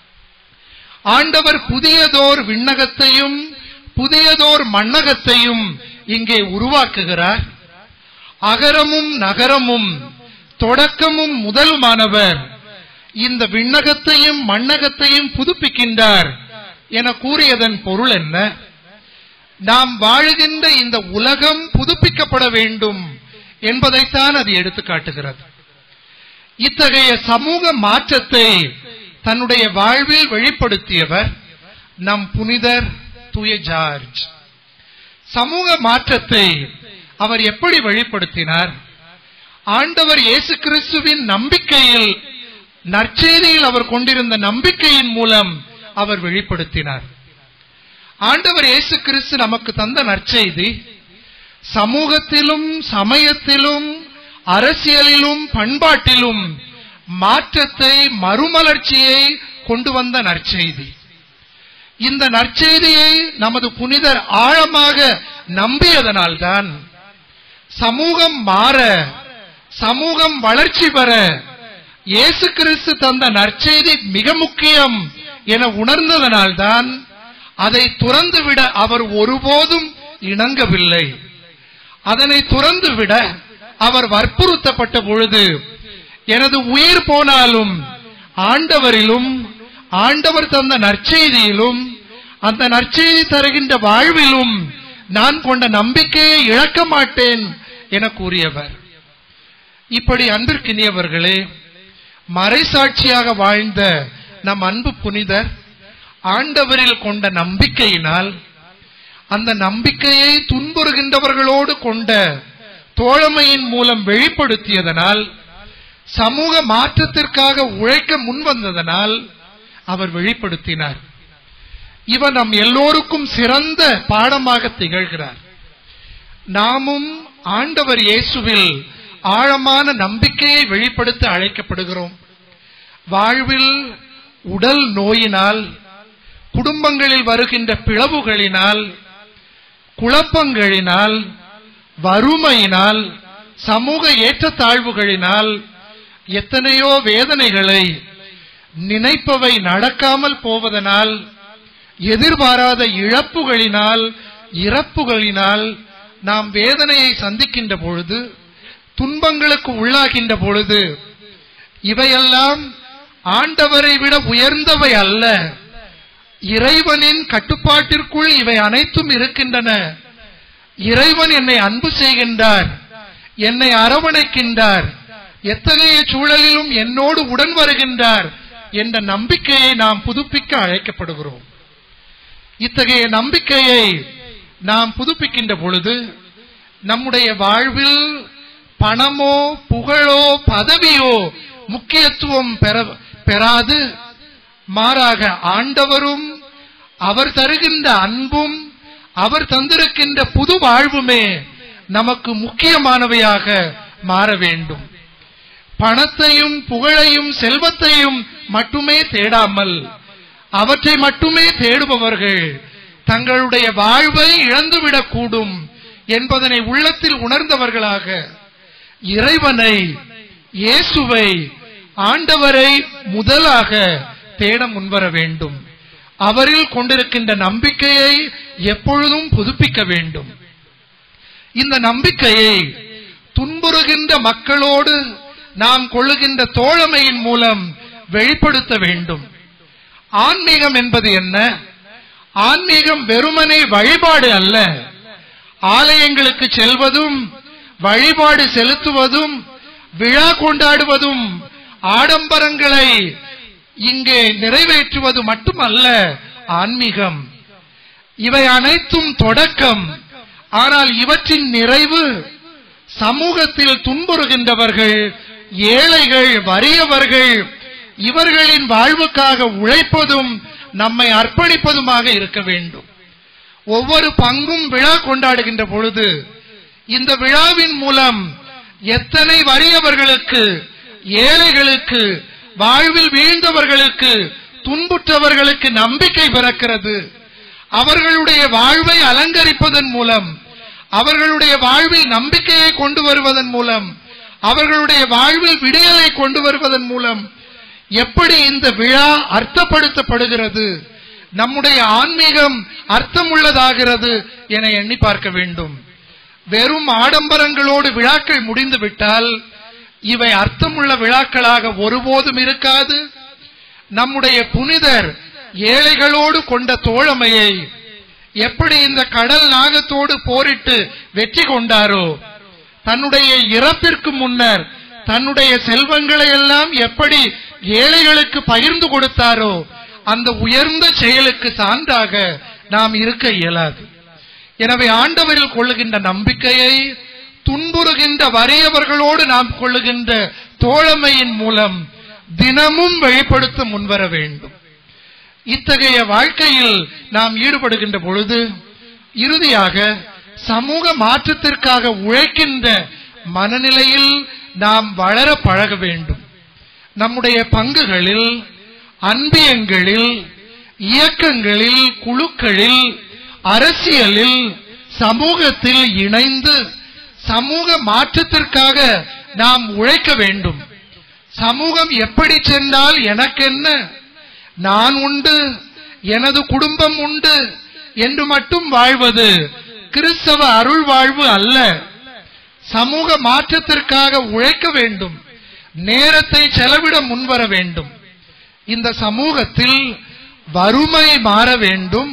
Speaker 5: ஆண்டவர் புதியதோர் விண்ணகத்தையும் புதியதோர் மண்ணகத்தையும் இங்கே உருவாக்குகிறார் அகரமும் நகரமும் தொடக்கமும் முதலுமானவர் இந்த விண்ணகத்தையும் மண்ணகத்தையும் புதுப்பிக்கின்றார் என கூறியதன் பொருள் என்ன நாம் வாழுகின்ற இந்த உலகம் புதுப்பிக்கப்பட வேண்டும் என்பதைத்தான் அது எடுத்து காட்டுகிறது இத்தகைய சமூக மாற்றத்தை தன்னுடைய வாழ்வில் வெளிப்படுத்தியவர் நம் புனிதர் தூய ஜார்ஜ் சமூக மாற்றத்தை அவர் எப்படி வெளிப்படுத்தினார் ஆண்டவர் இயேசு கிறிஸ்துவின் நம்பிக்கையில் நற்செய்தியில் அவர் கொண்டிருந்த நம்பிக்கையின் மூலம் அவர் வெளிப்படுத்தினார் ஆண்டவர் இயேசு கிறிஸ்து நமக்கு தந்த நற்செய்தி சமூகத்திலும் சமயத்திலும் அரசியலிலும் பண்பாட்டிலும் மாற்றத்தை மறுமலர்ச்சியை கொண்டு வந்த நற்செய்தி இந்த நற்செய்தியை நமது புனிதர் ஆழமாக நம்பியதனால்தான் சமூகம் மாற சமூகம் வளர்ச்சி பெற இயேசு கிறிஸ்து தந்த நற்செய்தி மிக முக்கியம் என உணர்ந்ததனால்தான் அதை துறந்துவிட அவர் ஒருபோதும் இணங்கவில்லை அதனை துறந்துவிட அவர் வற்புறுத்தப்பட்ட பொழுது எனது உயிர் போனாலும் ஆண்டவரிலும் ஆண்டவர் தந்த நற்செய்தியிலும் அந்த நற்செய்தி தருகின்ற வாழ்விலும் நான் கொண்ட நம்பிக்கையை இழக்க மாட்டேன் என கூறியவர் இப்படி அன்பிற்கினியவர்களே மறைசாட்சியாக வாழ்ந்த நம் அன்பு புனிதர் ஆண்டவரில் கொண்ட நம்பிக்கையினால் அந்த நம்பிக்கையை துன்புறுகின்றவர்களோடு கொண்ட தோழமையின் மூலம் வெளிப்படுத்தியதனால் சமூக மாற்றத்திற்காக உழைக்க முன்வந்ததனால் அவர் வெளிப்படுத்தினார் இவர் நம் எல்லோருக்கும் சிறந்த பாடமாக திகழ்கிறார் நாமும் ஆண்டவர் இயேசுவில் ஆழமான நம்பிக்கையை வெளிப்படுத்த அழைக்கப்படுகிறோம் வாழ்வில் உடல் நோயினால் குடும்பங்களில் வருகின்ற பிளவுகளினால் குழப்பங்களினால் வறுமையினால் சமூக ஏற்றத்தாழ்வுகளினால் எத்தனையோ வேதனைகளை நினைப்பவை நடக்காமல் போவதனால் எதிர்பாராத இழப்புகளினால் இறப்புகளினால் நாம் வேதனையை சந்திக்கின்ற பொழுது துன்பங்களுக்கு உள்ளாகின்ற பொழுது இவையெல்லாம் ஆண்டவரை விட உயர்ந்தவை அல்ல இறைவனின் கட்டுப்பாட்டிற்குள் இவை அனைத்தும் இருக்கின்றன இறைவன் என்னை அன்பு செய்கின்றார் என்னை அரவணைக்கின்றார் எத்தகைய சூழலிலும் என்னோடு உடன் வருகின்றார் என்ற நம்பிக்கையை நாம் புதுப்பிக்க அழைக்கப்படுகிறோம் இத்தகைய நம்பிக்கையை நாம் புதுப்பிக்கின்ற பொழுது நம்முடைய வாழ்வில் பணமோ புகழோ பதவியோ முக்கியத்துவம் பெற பெறாது மாறாக ஆண்டவரும் அவர் தருகின்ற அன்பும் அவர் தந்திருக்கின்ற புது வாழ்வுமே நமக்கு முக்கியமானவையாக மாற வேண்டும் பணத்தையும் புகழையும் செல்வத்தையும் மட்டுமே தேடாமல் அவற்றை மட்டுமே தேடுபவர்கள் தங்களுடைய வாழ்வை இழந்துவிடக் கூடும் என்பதனை உள்ளத்தில் உணர்ந்தவர்களாக இறைவனை இயேசுவை ஆண்டவரை முதலாக தேட முன்வர வேண்டும் அவரில் கொண்டிருக்கின்ற நம்பிக்கையை எப்பொழுதும் புதுப்பிக்க வேண்டும் இந்த நம்பிக்கையை துன்புறுகின்ற மக்களோடு நாம் கொள்ளுகின்ற தோழமையின் மூலம் வெளிப்படுத்த வேண்டும் ஆன்மீகம் என்பது என்ன ஆன்மீகம் வெறுமனே வழிபாடு அல்ல ஆலயங்களுக்கு செல்வதும் வழிபாடு செலுத்துவதும் விழா கொண்டாடுவதும் ஆடம்பரங்களை இங்கே நிறைவேற்றுவது மட்டுமல்ல ஆன்மீகம் இவை அனைத்தும் தொடக்கம் ஆனால் இவற்றின் நிறைவு சமூகத்தில் துன்புறுகின்றவர்கள் ஏழைகள் வறியவர்கள் இவர்களின் வாழ்வுக்காக உழைப்பதும் நம்மை அர்ப்பணிப்பதுமாக இருக்க வேண்டும் ஒவ்வொரு பங்கும் விழா கொண்டாடுகின்ற பொழுது இந்த விழாவின் மூலம் எத்தனை வறியவர்களுக்கு ஏழைகளுக்கு வாழ்வில் வீழ்ந்தவர்களுக்கு துன்புற்றவர்களுக்கு நம்பிக்கை பிறக்கிறது அவர்களுடைய வாழ்வை அலங்கரிப்பதன் மூலம் அவர்களுடைய வாழ்வில் நம்பிக்கையை கொண்டு வருவதன் மூலம் அவர்களுடைய வாழ்வில் விடியலை கொண்டு வருவதன் மூலம் எப்படி இந்த விழா அர்த்தப்படுத்தப்படுகிறது நம்முடைய ஆன்மீகம் அர்த்தமுள்ளதாகிறது என எண்ணி பார்க்க வேண்டும் வெறும் ஆடம்பரங்களோடு விழாக்கள் முடிந்துவிட்டால் இவை அர்த்தமுள்ள விழாக்களாக ஒருபோதும் இருக்காது நம்முடைய புனிதர் ஏழைகளோடு கொண்ட தோழமையை எப்படி இந்த கடல் நாகத்தோடு போரிட்டு வெற்றி கொண்டாரோ தன்னுடைய இறப்பிற்கு முன்னர் தன்னுடைய செல்வங்களை எல்லாம் எப்படி ஏழைகளுக்கு பகிர்ந்து கொடுத்தாரோ அந்த உயர்ந்த செயலுக்கு சான்றாக நாம் இருக்க இயலாது எனவே ஆண்டவரில் கொள்ளுகின்ற நம்பிக்கையை துன்புறுகின்ற வறியவர்களோடு நாம் கொள்ளுகின்ற தோழமையின் மூலம் தினமும் வெளிப்படுத்த முன்வர வேண்டும் இத்தகைய வாழ்க்கையில் நாம் ஈடுபடுகின்ற பொழுது இறுதியாக சமூக மாற்றத்திற்காக உழைக்கின்ற மனநிலையில் நாம் வளர பழக வேண்டும் நம்முடைய பங்குகளில் அன்பியங்களில் இயக்கங்களில் குழுக்களில் அரசியலில் சமூகத்தில் இணைந்து சமூக மாற்றத்திற்காக நாம் உழைக்க வேண்டும் சமூகம் எப்படி சென்றால் எனக்கென்ன நான் உண்டு எனது குடும்பம் உண்டு என்று மட்டும் வாழ்வது கிறிஸ்தவ அருள் வாழ்வு அல்ல சமூக மாற்றத்திற்காக உழைக்க வேண்டும் நேரத்தை செலவிட முன்வர வேண்டும் இந்த சமூகத்தில் வறுமை மாற வேண்டும்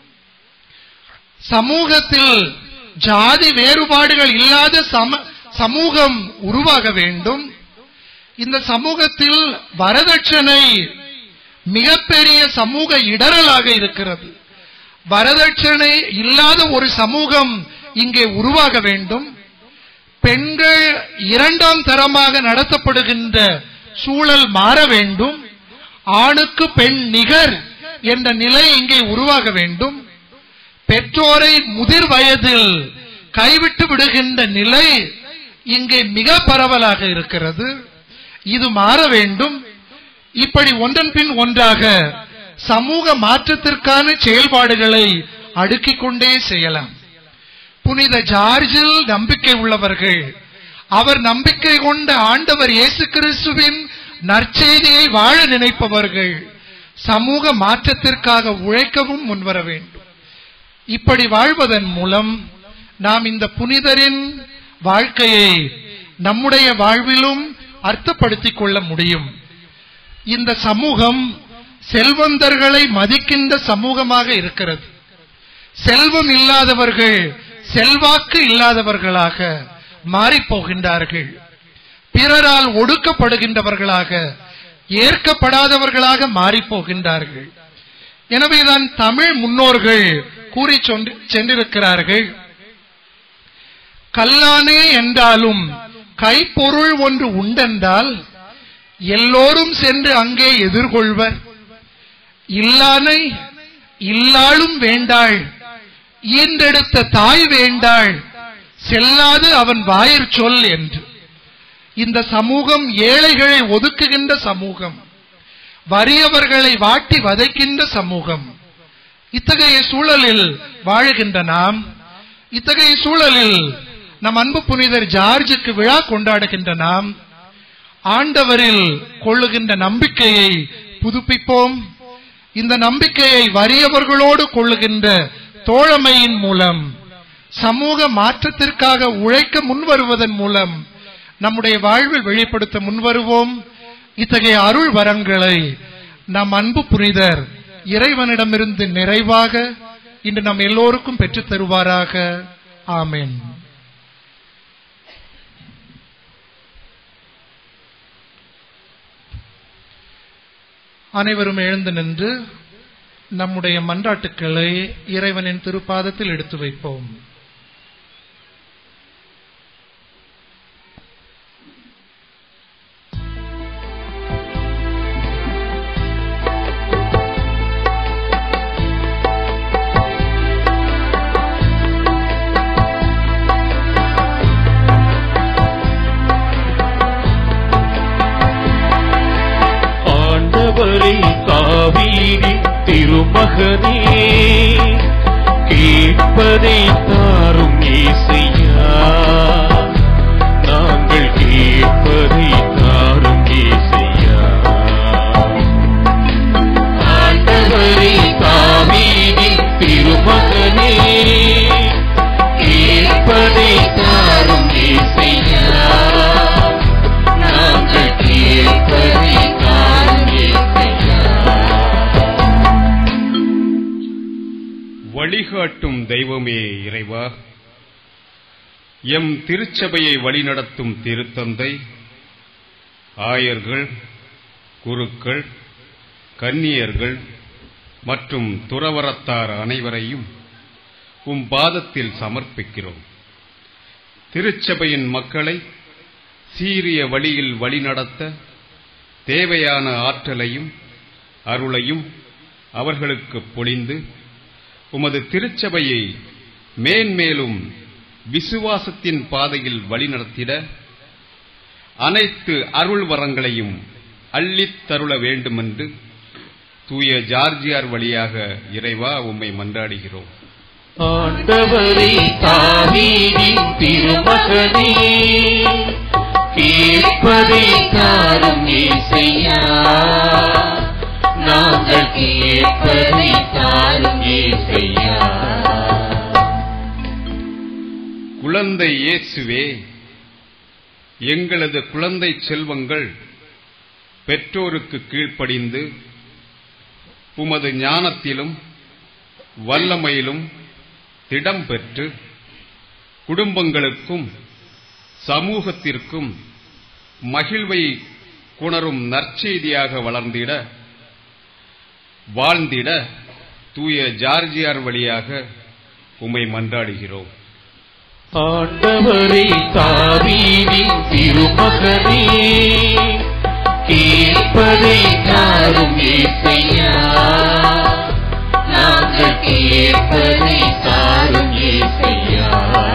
Speaker 5: சமூகத்தில் ஜாதி வேறுபாடுகள் இல்லாத சம சமூகம் உருவாக வேண்டும் இந்த சமூகத்தில் வரதட்சணை மிகப்பெரிய சமூக இடரலாக இருக்கிறது வரதட்சணை இல்லாத ஒரு சமூகம் இங்கே உருவாக வேண்டும் பெண்கள் இரண்டாம் தரமாக நடத்தப்படுகின்ற சூழல் மாற வேண்டும் ஆணுக்கு பெண் நிகர் என்ற நிலை இங்கே உருவாக வேண்டும் பெற்றோரை முதிர் வயதில் கைவிட்டு விடுகின்ற நிலை இங்கே மிக பரவலாக இருக்கிறது இது மாற வேண்டும் இப்படி ஒன்றன் பின் ஒன்றாக சமூக மாற்றத்திற்கான செயல்பாடுகளை அடுக்கிக் கொண்டே செய்யலாம் புனித ஜார்ஜில் நம்பிக்கை உள்ளவர்கள் அவர் நம்பிக்கை கொண்ட ஆண்டவர் இயேசு கிறிஸ்துவின் நற்செய்தியை வாழ நினைப்பவர்கள் சமூக மாற்றத்திற்காக உழைக்கவும் முன்வர வேண்டும் இப்படி வாழ்வதன் மூலம் நாம் இந்த புனிதரின் வாழ்க்கையை நம்முடைய வாழ்விலும் அர்த்தப்படுத்திக் கொள்ள முடியும் இந்த சமூகம் செல்வந்தர்களை மதிக்கின்ற சமூகமாக இருக்கிறது செல்வம் இல்லாதவர்கள் செல்வாக்கு இல்லாதவர்களாக மாறிப் போகின்றார்கள் பிறரால் ஒடுக்கப்படுகின்றவர்களாக ஏற்கப்படாதவர்களாக மாறிப் போகின்றார்கள் எனவேதான் தமிழ் முன்னோர்கள் கூறி சொன்று- சென்றிருக்கிறார்கள் கல்லானே என்றாலும் கைப்பொருள் ஒன்று உண்டென்றால் எல்லோரும் சென்று அங்கே எதிர்கொள்வர் இல்லானை இல்லாளும் வேண்டாள் ஈன்றெடுத்த தாய் வேண்டாள் செல்லாது அவன் வாயிற் சொல் என்று இந்த சமூகம் ஏழைகளை ஒதுக்குகின்ற சமூகம் வறியவர்களை வாட்டி வதைக்கின்ற சமூகம் இத்தகைய சூழலில் வாழுகின்ற நாம் இத்தகைய சூழலில் நம் அன்பு புனிதர் ஜார்ஜுக்கு விழா கொண்டாடுகின்ற நாம் ஆண்டவரில் கொள்ளுகின்ற நம்பிக்கையை புதுப்பிப்போம் இந்த நம்பிக்கையை வறியவர்களோடு கொள்ளுகின்ற தோழமையின் மூலம் சமூக மாற்றத்திற்காக உழைக்க முன்வருவதன் மூலம் நம்முடைய வாழ்வில் வெளிப்படுத்த முன்வருவோம் இத்தகைய அருள் வரங்களை நம் அன்பு புனிதர் இறைவனிடமிருந்து நிறைவாக இன்று நம் எல்லோருக்கும் பெற்றுத் தருவாராக ஆமென் அனைவரும் எழுந்து நின்று நம்முடைய மன்றாட்டுக்களை இறைவனின் திருப்பாதத்தில் எடுத்து வைப்போம்
Speaker 7: ஆண்டவரே காவீரி திருமகனே கேட்பதை தாரும் ஏசையா நாங்கள் கேட்பதை தாரும் ஏசையா ஆண்டவரே காவீரி திருமகனே கேட்பதை தாரும் ஏசையா நாங்கள் கேட்பதை தாரும் ஏசையா
Speaker 9: வழிகாட்டும் தெய்வமே இறைவா எம் திருச்சபையை வழிநடத்தும் திருத்தந்தை ஆயர்கள் குருக்கள் கன்னியர்கள் மற்றும் துறவரத்தார் அனைவரையும் உம் பாதத்தில் சமர்ப்பிக்கிறோம் திருச்சபையின் மக்களை சீரிய வழியில் வழிநடத்த தேவையான ஆற்றலையும் அருளையும் அவர்களுக்கு பொழிந்து உமது திருச்சபையை மேன்மேலும் விசுவாசத்தின் பாதையில் வழிநடத்திட அனைத்து அருள் வரங்களையும் அள்ளித் தருள வேண்டுமென்று தூய ஜார்ஜியார் வழியாக இறைவா உம்மை மன்றாடுகிறோம்
Speaker 7: ஆண்டவரே தாவீதி திருமகனே கேட்பதை தாரும் ஏசையா நாங்கள் கேட்பதை ஏசையா
Speaker 9: குழந்தை இயேசுவே எங்களது குழந்தை செல்வங்கள் பெற்றோருக்கு கீழ்ப்படிந்து உமது ஞானத்திலும் வல்லமையிலும் திடம் பெற்று குடும்பங்களுக்கும் சமூகத்திற்கும் மகிழ்வை குணரும் நற்செய்தியாக வளர்ந்திட வாழ்ந்திட தூய ஜார்ஜியார் வழியாக உம்மை மன்றாடுகிறோம்
Speaker 7: ஆண்டவரே தாவீதின் திருமகனே கேட்பதை தாரும் ஏசையா நாங்கள் கேட்பதை தாரும் ஏசையா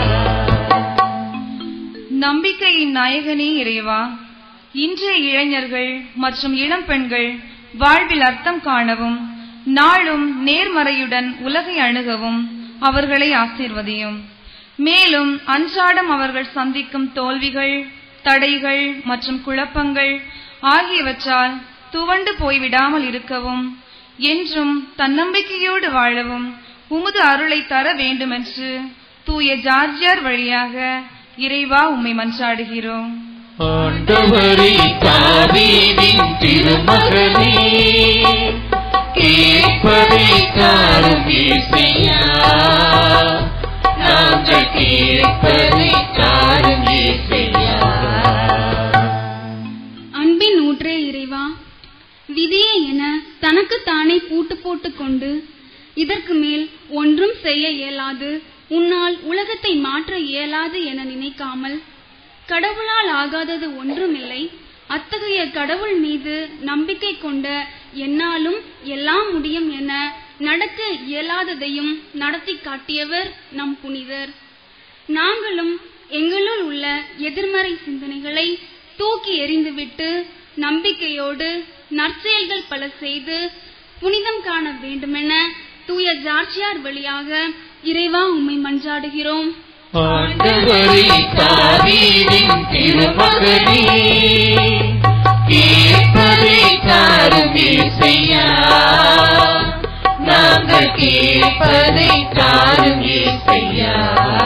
Speaker 12: நம்பிக்கையின் நாயகனே இறைவா இன்றைய இளைஞர்கள் மற்றும் இளம் பெண்கள் வாழ்வில் அர்த்தம் காணவும் நாளும் நேர்மறையுடன் உலகை அணுகவும் அவர்களை ஆசீர்வதியும் மேலும் அன்றாடம் அவர்கள் சந்திக்கும் தோல்விகள் தடைகள் மற்றும் குழப்பங்கள் ஆகியவற்றால் துவண்டு போய்விடாமல் இருக்கவும் என்றும் தன்னம்பிக்கையோடு வாழவும் உமது அருளை தர வேண்டுமென்று தூய ஜார்ஜியார் வழியாக இறைவா உம்மை மன்றாடுகிறோம்
Speaker 7: ஆண்டவரே தாவீதின் திருமகனே கேட்பதை தாரும் ஏசையா நாங்கள் கேட்பதை தாரும் ஏசையா
Speaker 10: அன்பின் ஊற்றே இறைவா விதியே என தனக்குத்தானே பூட்டு போட்டுக் கொண்டு இதற்கு மேல் ஒன்றும் செய்ய இயலாது உன்னால் உலகத்தை மாற்ற இயலாது என நினைக்காமல் கடவுளால் ஆகாதது ஒன்றுமில்லை அத்தகைய கடவுள் மீது நம்பிக்கை கொண்ட என்னாலும் எல்லாம் முடியும் என நடக்க இயலாததையும் நடத்தி காட்டியவர் நம் புனிதர் நாங்களும் எங்களுள் உள்ள எதிர்மறை சிந்தனைகளை தூக்கி எறிந்துவிட்டு நம்பிக்கையோடு நற்செயல்கள் பல செய்து புனிதம் காண வேண்டுமென தூய ஜார்ஜியார் வழியாக இறைவா உம்மை மன்றாடுகிறோம்
Speaker 7: ஆண்டவரே தாவீதின் திருமகனே கேட்பதை தாரும் ஏசையா நாங்கள் கேட்பதை தாரும் ஏசையா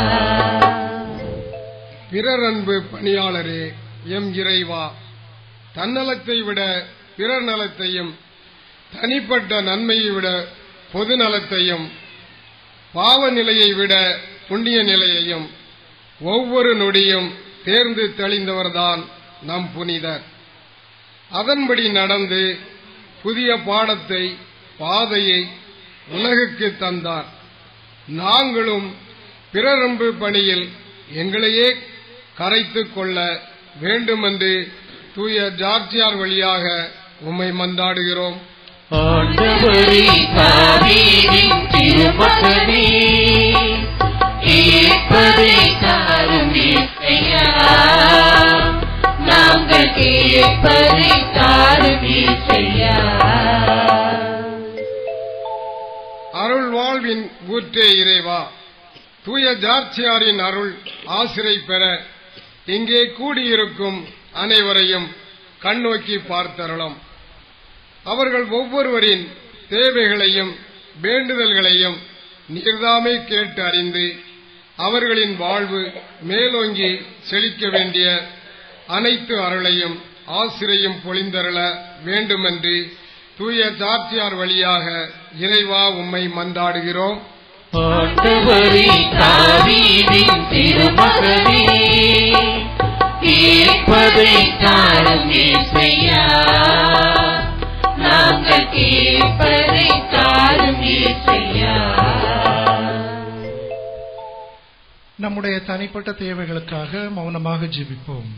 Speaker 13: பிறர் அன்பு பணியாளரே எம் இறைவா தன்னலத்தை விட பிறர் நலத்தையும் தனிப்பட்ட நன்மையை விட பொது நலத்தையும் பாவ நிலையை விட புண்ணிய நிலையையும் ஒவ்வொரு நொடியும் தேர்ந்து தெளிந்தவர்தான் நம் புனிதர் அதன்படி நடந்து புதிய பாடத்தை பாதையை உலகுக்கு தந்தார் நாங்களும் பிறரம்பு பணியில் எங்களையே கரைத்துக் கொள்ள வேண்டுமென்று தூய ஜார்ஜியார் வழியாக உம்மை மன்றாடுகிறோம்
Speaker 7: ஆண்டவரே தாவீதின் திருமகனே கேட்பதை தாரும் ஏசையா நாங்கள் கேட்பதை தாரும் ஏசையா
Speaker 13: அருள் வாழ்வின் ஊற்றே இறைவா தூய ஜார்ச்சியாரின் அருள் ஆசிரை பெற இங்கே கூடியிருக்கும் அனைவரையும் கண்ணோக்கி பார்த்தருளும் அவர்கள் ஒவ்வொருவரின் தேவைகளையும் வேண்டுதல்களையும் நீர்தாமே கேட்டு அறிந்து அவர்களின் வாழ்வு மேலோங்கி செழிக்க வேண்டிய அனைத்து அருளையும் ஆசிரையும் பொழிந்தருள வேண்டுமென்று தூய ஜார்ஜியார் வழியாக இறைவா உம்மை மன்றாடுகிறோம்
Speaker 7: ஆண்டவரே தாவீதின் திருமகனே கேட்பதை தாரும் ஏசையா நாங்கள் கேட்பதை தாரும் ஏசையா
Speaker 5: நம்முடைய தனிப்பட்ட தேவைகளுக்காக மௌனமாக ஜெபிப்போம்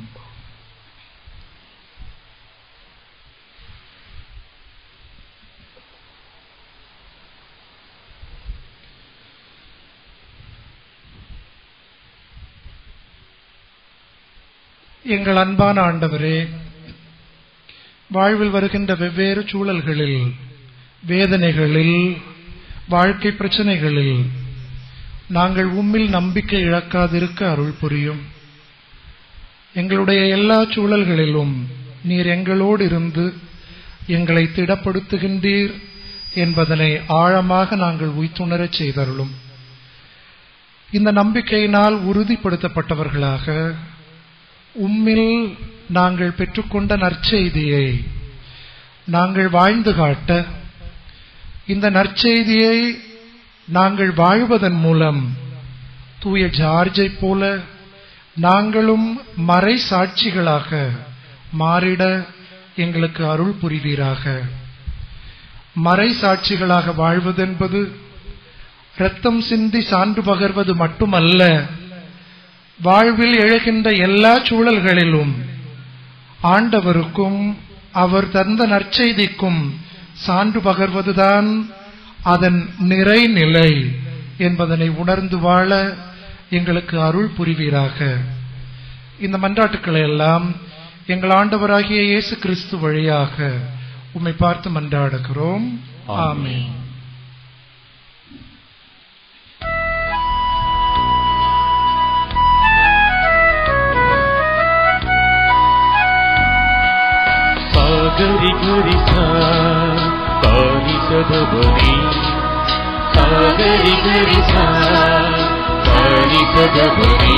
Speaker 5: எங்கள் அன்பான ஆண்டவரே வாழ்வில் வருகின்ற வெவ்வேறு சூழல்களில் வேதனைகளில் வாழ்க்கை பிரச்சனைகளில் நாங்கள் உம்மில் நம்பிக்கை இழக்காதிருக்க அருள் புரியும் எங்களுடைய எல்லா சூழல்களிலும் நீர் எங்களோடு இருந்து எங்களை திடப்படுத்துகின்றீர் என்பதனை ஆழமாக நாங்கள் உய்த்துணரச் செய்தருளும் இந்த நம்பிக்கையினால் உறுதிப்படுத்தப்பட்டவர்களாக உம்மில் நாங்கள் பெற்றுக்கொண்ட நற்செய்தியை நாங்கள் வாழ்ந்து காட்ட இந்த நற்செய்தியை நாங்கள் வாழ்வதன் மூலம் தூய ஜார்ஜை போல நாங்களும் மறை சாட்சிகளாக மாறிட எங்களுக்கு அருள் புரிவீராக மறை சாட்சிகளாக வாழ்வதென்பது இரத்தம் சிந்தி சான்று பகர்வது மட்டுமல்ல வாழ்வில் எழுகின்ற எல்லா சூழல்களிலும் ஆண்டவருக்கும் அவர் தந்த நற்செய்திக்கும் சான்று பகர்வதுதான் அதன் நிறைநிலை என்பதனை உணர்ந்து வாழ எங்களுக்கு அருள் புரிவீராக இந்த மன்றாட்டுக்களை எல்லாம் எங்கள் ஆண்டவராகிய இயேசு கிறிஸ்து வழியாக உம்மை பார்த்து மன்றாடுகிறோம் ஆமென்
Speaker 7: సాగరి గరి సాని సదబని సాగరి గరి సాని సదబని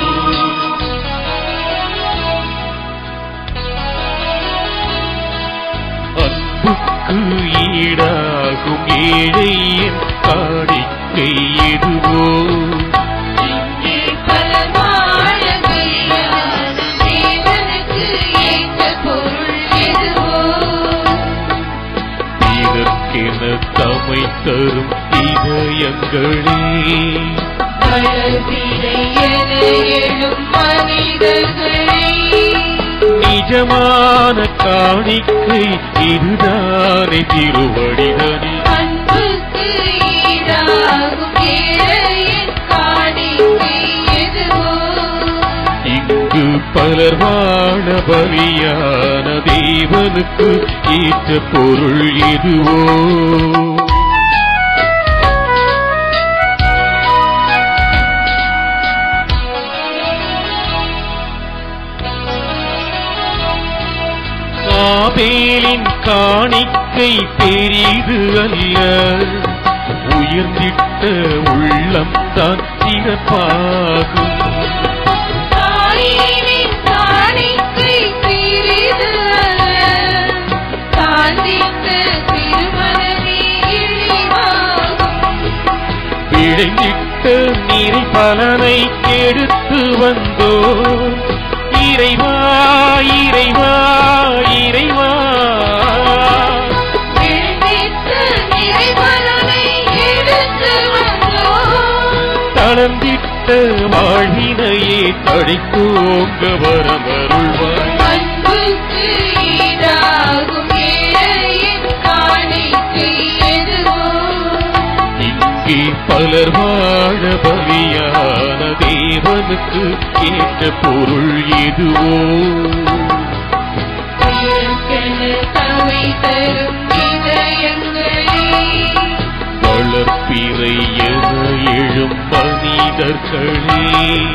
Speaker 7: அன்புக்கு ஈடாகும் ஏழையின் காணிக்கை எதுவோ
Speaker 4: இங்கே பலமான மெய்யான தேவனுக்கு ஏற்ற பொருள் எதுவோ
Speaker 7: இதற்கென தமை தரும் இதயங்களே
Speaker 4: வளர்பிறை என எழும் மனிதர்களை
Speaker 7: நிஜமான காணிக்கை இதுதானே திருவடிதனி
Speaker 4: அன்புக்கு ஈடாகும் ஏழையின் காணிக்கை எதுவோ
Speaker 7: இங்கு பலர் வாழ பலியான தேவனுக்கு ஏற்ற பொருள் எதுவோ ஆபேலின் காணிக்கை பெரிது அல்ல உயர்ந்திட்ட உள்ளம் தான் சிறப்பாகும்
Speaker 4: தாயினின் காணிக்கை சிறிது அல்ல சாந்தித்த திருமணமே இழிவாகும்
Speaker 7: விளைந்திட்ட நீரை பலனை எடுத்து வந்தோ இறைவா இறைவா இறைவா
Speaker 4: விழித்த நிறைபலனை எடுத்து வந்தோம்
Speaker 7: தளர்ந்திட்ட வாழ்வினையே தடைத்தோங்க வரமருள்வாய்
Speaker 4: அன்புக்கு ஈடாகும் ஏழையின் காணிக்கை எதுவோ
Speaker 7: இங்கே பலர் வாழ பலியான தேவனுக்கு ஏற்ற பொருள் எதுவோ
Speaker 4: உயர்கென தமை தரும் இதயங்களே
Speaker 7: வளர்ப்பிறை என எழும் மனிதர்களே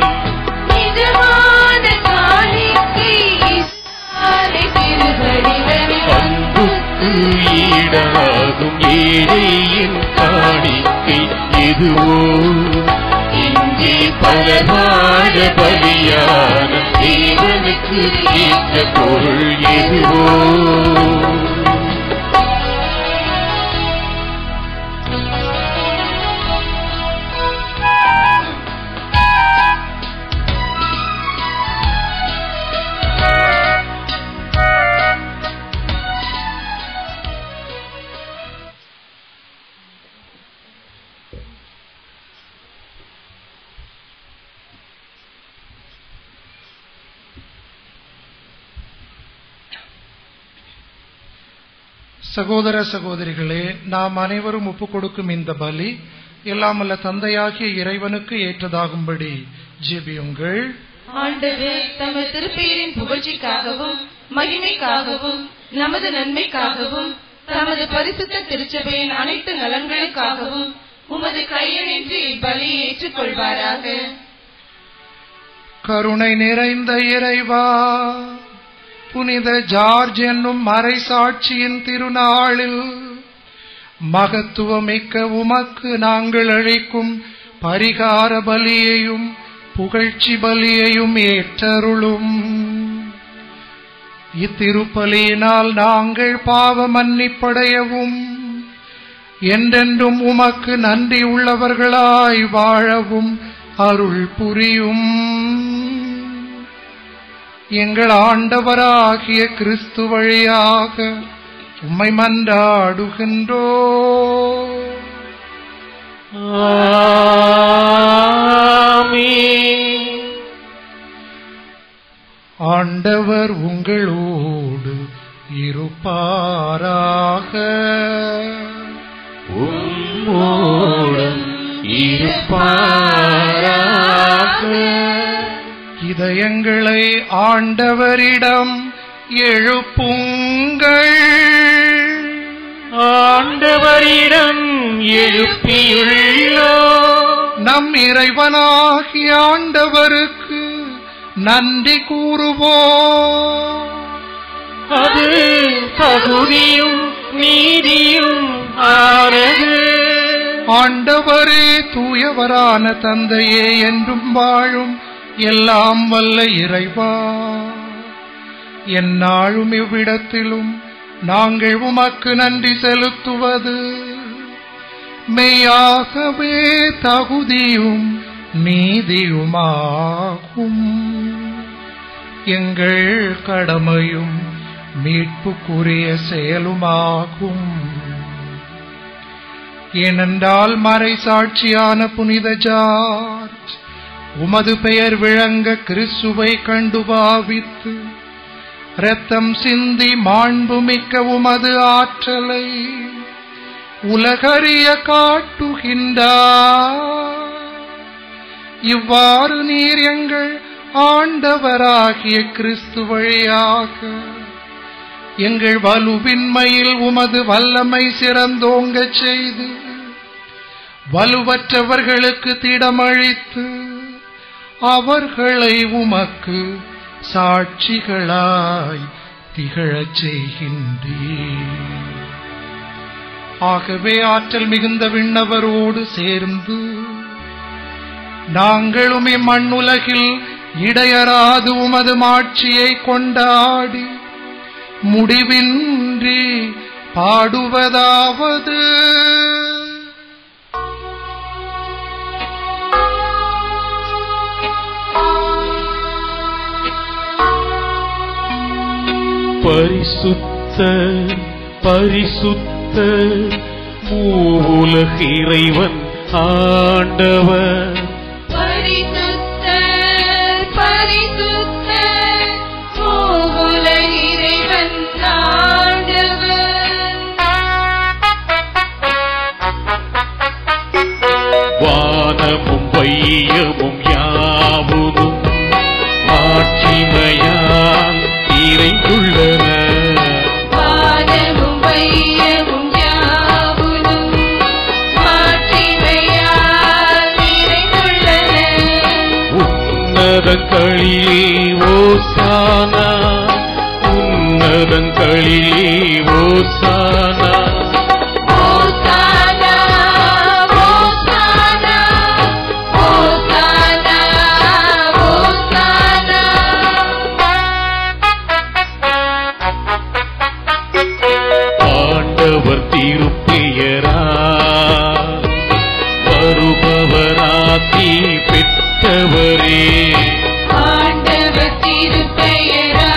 Speaker 4: நிஜமான காணிக்கை இஸ்லாலை திருவடிகளே
Speaker 7: அன்புக்கு ஈடாகும் ஏழையின் காணிக்கை எதுவோ இங்கே பலர் வாழ பலியான தேவனுக்கு ஏற்ற பொருள் எதுவோ
Speaker 5: சகோதர சகோதரிகளே நாம் அனைவரும் ஒப்புக் கொடுக்கும் இந்த பலி எல்லாமல்ல தந்தையாகிய இறைவனுக்கு ஏற்றதாகும்படி ஜெபியுங்கள்
Speaker 8: ஆண்டவர் தமது திருப்பெயரின் புகழ்ச்சிக்காகவும் மகிமைக்காகவும் நமது நன்மைக்காகவும் தமது பரிசுத்த திருச்சபையின் அனைத்து நலன்களுக்காகவும் உமது கையெழுத்து இப்பலியை ஏற்றுக்கொள்வாராக
Speaker 5: கருணை நிறைந்த இறைவா புனித ஜார்ஜ் என்னும் மறைசாட்சியின் திருநாளில் மகத்துவமிக்க உமக்கு நாங்கள் அழைக்கும் பரிகார பலியையும் புகழ்ச்சி பலியையும் ஏற்றருளும் இத்திருப்பலியினால் நாங்கள் பாவ மன்னிப்படையவும் என்றென்றும் உமக்கு நன்றி உள்ளவர்களாய் வாழவும் அருள் புரியும் எங்கள் ஆண்டவராகிய கிறிஸ்து வழியாக உம்மை மன்றாடுகின்றோ ஆண்டவர் உங்களோடு இருப்பாராக
Speaker 7: உம்மோடும் இருப்பாராக
Speaker 5: இதயங்களை ஆண்டவரிடம் எழுப்புங்கள்
Speaker 7: ஆண்டவரிடம் எழுப்பியுள்ளோ
Speaker 5: நம் இறைவனாகிய ஆண்டவருக்கு நன்றி கூறுவோம்
Speaker 7: அது தகுதியும் நீதியும் ஆனது
Speaker 5: ஆண்டவரே தூயவரான தந்தையே என்றும் வாழும் எல்லாம் வல்ல இறைவா எந்நாளும் இவ்விடத்திலும் நாங்கள் உமக்கு நன்றி செலுத்துவது மெய்யாகவே தகுதியும் நீதியுமாகும் எங்கள் கடமையும் மீட்புக்குரிய செயலுமாகும் ஏனென்றால் மறை சாட்சியான புனித ஜார்ஜ் உமது பெயர் விளங்க கிறிஸ்துவை கண்டு பாவித்து இரத்தம் சிந்தி மாண்புமிக்க உமது ஆற்றலை உலகறிய காட்டுகின்றார் இவ்வாறு நீர் எங்கள் ஆண்டவராகிய கிறிஸ்து வழியாக எங்கள் வலுவின்மையில் உமது வல்லமை சிறந்தோங்கச் செய்து வலுவற்றவர்களுக்கு திடமளித்து அவர்களை உமக்கு சாட்சிகளாய் திகழச் செய்கின்றீர் ஆகவே ஆற்றல் மிகுந்த விண்ணவரோடு சேர்ந்து நாங்களும் இம்மண்ணுலகில் இடையராது உமது மாட்சியை கொண்டாடி முடிவின்றி பாடுவதாவது
Speaker 7: பரிசுத்த பரிசுத்த மூவுலக இறைவன் ஆண்டவர்
Speaker 4: பரிசுத்த பரிசுத்த மூவுல இறைவன்
Speaker 7: வானமும் வையமும் யாவுதும் ஆட்சிமையால் இறைந்துள்ளன
Speaker 4: வானமும் வையமும் யாவுதும் மாட்சிமையால் நிறைந்துள்ளன
Speaker 7: உன்னதங்களிலே ஓசானா உன்னதங்களிலே ஓசானா
Speaker 4: ஓசானா ஓசானா ஓசானா ஓசானா
Speaker 7: ஆண்டவர் திருப்பெயரா வருபவராத்தி பெற்றவரே
Speaker 4: ஆண்டவர் திருப்பெயரா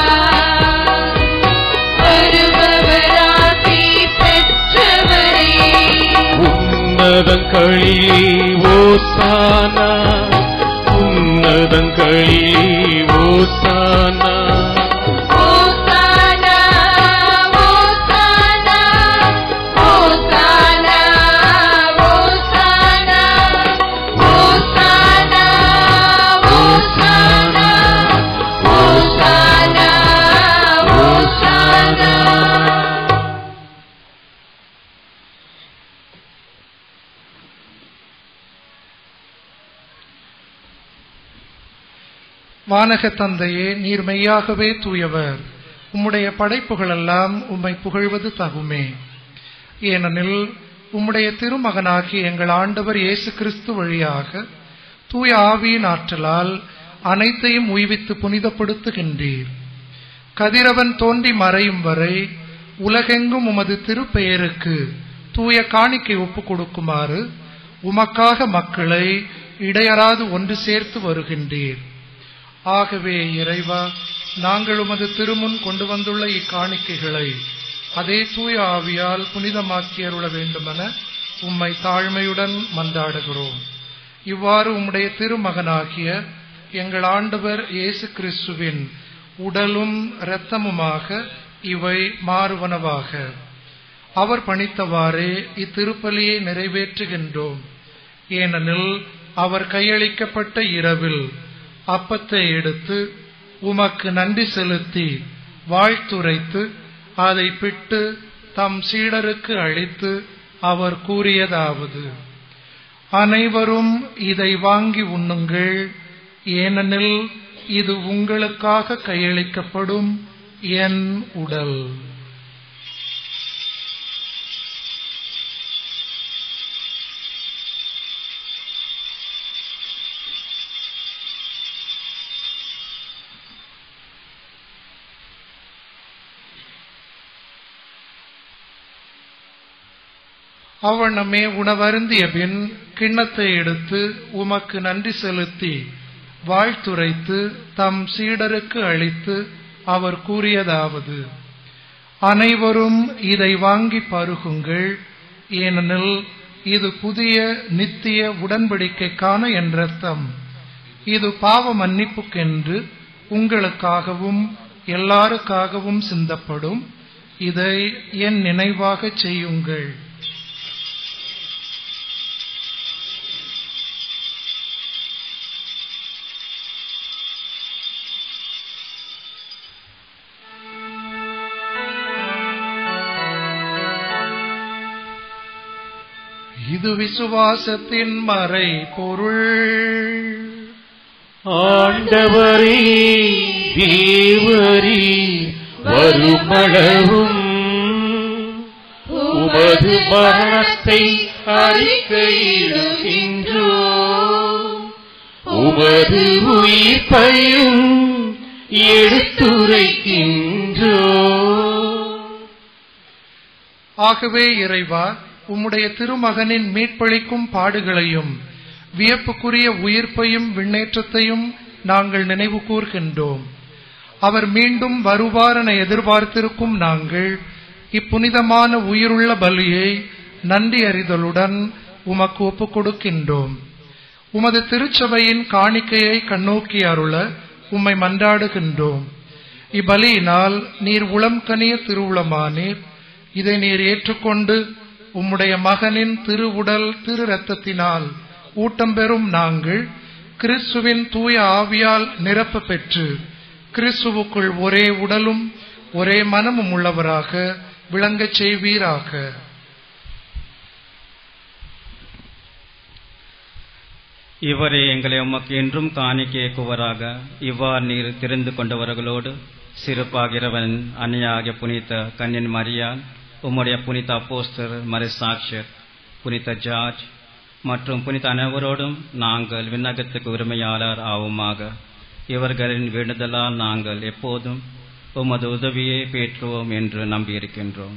Speaker 4: வருபவராசி பெற்றவரே
Speaker 7: உன்னதங்களிலே ஓசானா உன்னதங்களிலே ஓசானா
Speaker 4: ஓசானா ஓசானா ஓசானா ஓசானா ஓசானா ஓசானா ஓசானா ஓசானா
Speaker 5: வானக தந்தையே நீர் மெய்யாகவே தூயவர் உம்முடைய படைப்புகளெல்லாம் உம்மை புகழ்வது தகுமே ஏனெனில் உம்முடைய திருமகனாகிய எங்கள் ஆண்டவர் இயேசு கிறிஸ்து வழியாக தூய ஆவியின் ஆற்றலால் அனைத்தையும் உய்வித்து புனிதப்படுத்துகின்றீர் கதிரவன் தோன்றி மறையும் வரை உலகெங்கும் உமது திருப்பெயருக்கு தூய காணிக்கை ஒப்புக் கொடுக்குமாறு உமக்காக மக்களை இடையறாது ஒன்று சேர்த்து வருகின்றீர் ஆகவே இறைவா நாங்கள் உமது திருமுன் கொண்டு வந்துள்ள இக்காணிக்கைகளை அதே தூய ஆவியால் புனிதமாக்கி அருள வேண்டுமென உம்மை தாழ்மையுடன் மன்றாடுகிறோம் இவ்வாறு உம்முடைய திருமகனாகிய எங்கள் ஆண்டவர் இயேசு கிறிஸ்துவின் உடலும் இரத்தமுமாக இவை மாறுவனவாக அவர் பணித்தவாறே இத்திருப்பலியை நிறைவேற்றுகின்றோம் ஏனெனில் அவர் கையளிக்கப்பட்ட இரவில் அப்பத்தை எடுத்து உமக்கு நன்றி செலுத்தி வாழ்த்துரைத்து அதை பிட்டு தம் சீடருக்கு அளித்து அவர் கூறியதாவது அனைவரும் இதை வாங்கி உண்ணுங்கள் ஏனெனில் இது உங்களுக்காக கையளிக்கப்படும் என் உடல் அவனமே உணவருந்திய பின் கிண்ணத்தை எடுத்து உமக்கு நன்றி செலுத்தி வாழ்த்துரைத்து தம் சீடருக்கு அளித்து அவர் கூறியதாவது அனைவரும் இதை வாங்கி பருகுங்கள் ஏனெனில் இது புதிய நித்திய உடன்படிக்கைக்கான என் ரத்தம் இது பாவ மன்னிப்புக்கென்று உங்களுக்காகவும் எல்லாருக்காகவும் சிந்தப்படும் இதை என் நினைவாகச் செய்யுங்கள் இது விசுவாசத்தின் மறை பொருள்
Speaker 7: ஆண்டவரே தேவரே வருமளவும் உமது மரணத்தை அறிக்கையிடுகின்றோ உமது உயிர்ப்பையும் எடுத்துரைக்கின்றோ
Speaker 5: ஆகவே இறைவா உம்முடைய திருமகனின் மீட்பளிக்கும் பாடுகளையும் வியப்புக்குரிய உயிர்ப்பையும் விண்ணேற்றத்தையும் நாங்கள் நினைவு கூர்கின்றோம் அவர் மீண்டும் வருவாரென எதிர்பார்த்திருக்கும் நாங்கள் இப்புனிதமான உயிருள்ள பலியை நன்றி அறிதலுடன் உமக்கு ஒப்புக் கொடுக்கின்றோம் உமது திருச்சபையின் காணிக்கையை கண்ணோக்கி அருள உம்மை மன்றாடுகின்றோம் இப்பலியினால் நீர் உளம் கனிய திருவுளமானீர் இதை நீர் ஏற்றுக்கொண்டு உம்முடைய மகனின் திருவுடல் திரு ரத்தத்தினால் ஊட்டம் பெறும் நாங்கள் கிறிஸ்துவின் தூய ஆவியால் நிரப்ப பெற்று கிறிஸ்துவுக்குள் ஒரே உடலும் ஒரே மனமும் உள்ளவராக விளங்கச் செய்வீராக
Speaker 14: இவரே எங்களை உமக்கு என்றும் காணிக்கைக்குவராக இவ்வாறு நீர் தெரிந்து கொண்டவர்களோடு சிறப்பாகிறவன் அன்னையாகிய புனித கன்னின் மரியான் உம்முடைய புனித அப்போஸ்தர் மறைசாட்சியர் புனித ஜார்ஜ் மற்றும் புனித அனைவரோடும் நாங்கள் விண்ணகத்துக்கு உரிமையாளர் ஆவோமாக இவர்களின் வேண்டுதலால் நாங்கள் எப்போதும் உமது உதவியை பெற்றுவோம் என்று நம்பியிருக்கின்றோம்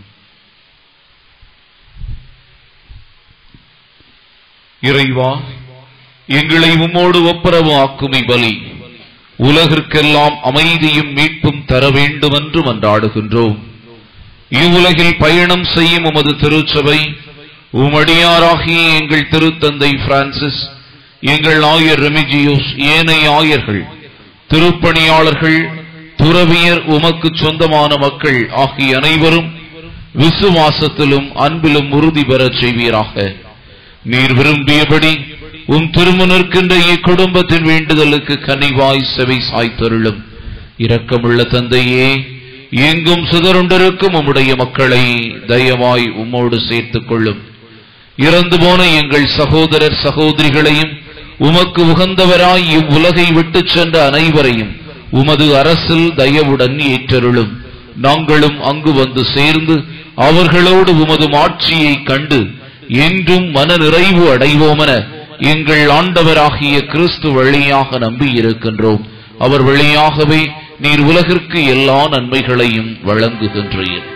Speaker 11: இறைவா எங்களை உம்மோடு ஒப்புரவு ஆக்கும் பலி உலகிற்கெல்லாம் அமைதியும் மீட்பும் தர வேண்டுமென்று மன்றாடுகின்றோம் இவ்வுலகில் பயணம் செய்யும் உமது திருச்சபை உமடியாராகிய எங்கள் திருத்தந்தை பிரான்சிஸ் எங்கள் ஆயர் ரெமிஜியோஸ் ஏனைய ஆயர்கள் திருப்பணியாளர்கள் துறவியர் உமக்கு சொந்தமான மக்கள் ஆகிய அனைவரும் விசுவாசத்திலும் அன்பிலும் உறுதி பெறச் செய்வீராக நீர் விரும்பியபடி உம் திருமணர்க்கின்ற இக்குடும்பத்தின் வேண்டுதலுக்கு கனிவாய் செவை சாய்த்தருளும் இரக்கமுள்ள தந்தையே எங்கும் சிதறுண்டிருக்கும் உம்முடைய மக்களை தயவாய் உம்மோடு சேர்த்துக் கொள்ளும் இறந்து போன எங்கள் சகோதரர் சகோதரிகளையும் உமக்கு உகந்தவராய் இவ்வுலகை விட்டுச் சென்ற அனைவரையும் உமது அரசில் தயவுடன் ஏற்றருளும் நாங்களும் அங்கு வந்து சேர்ந்து அவர்களோடு உமது மாட்சியை கண்டு என்றும் மன நிறைவு அடைவோமென எங்கள் ஆண்டவராகிய கிறிஸ்து வழியாக நம்பியிருக்கின்றோம் அவர் வழியாகவே நீர் உலகிற்கு எல்லா நன்மைகளையும் வழங்குகின்றீர்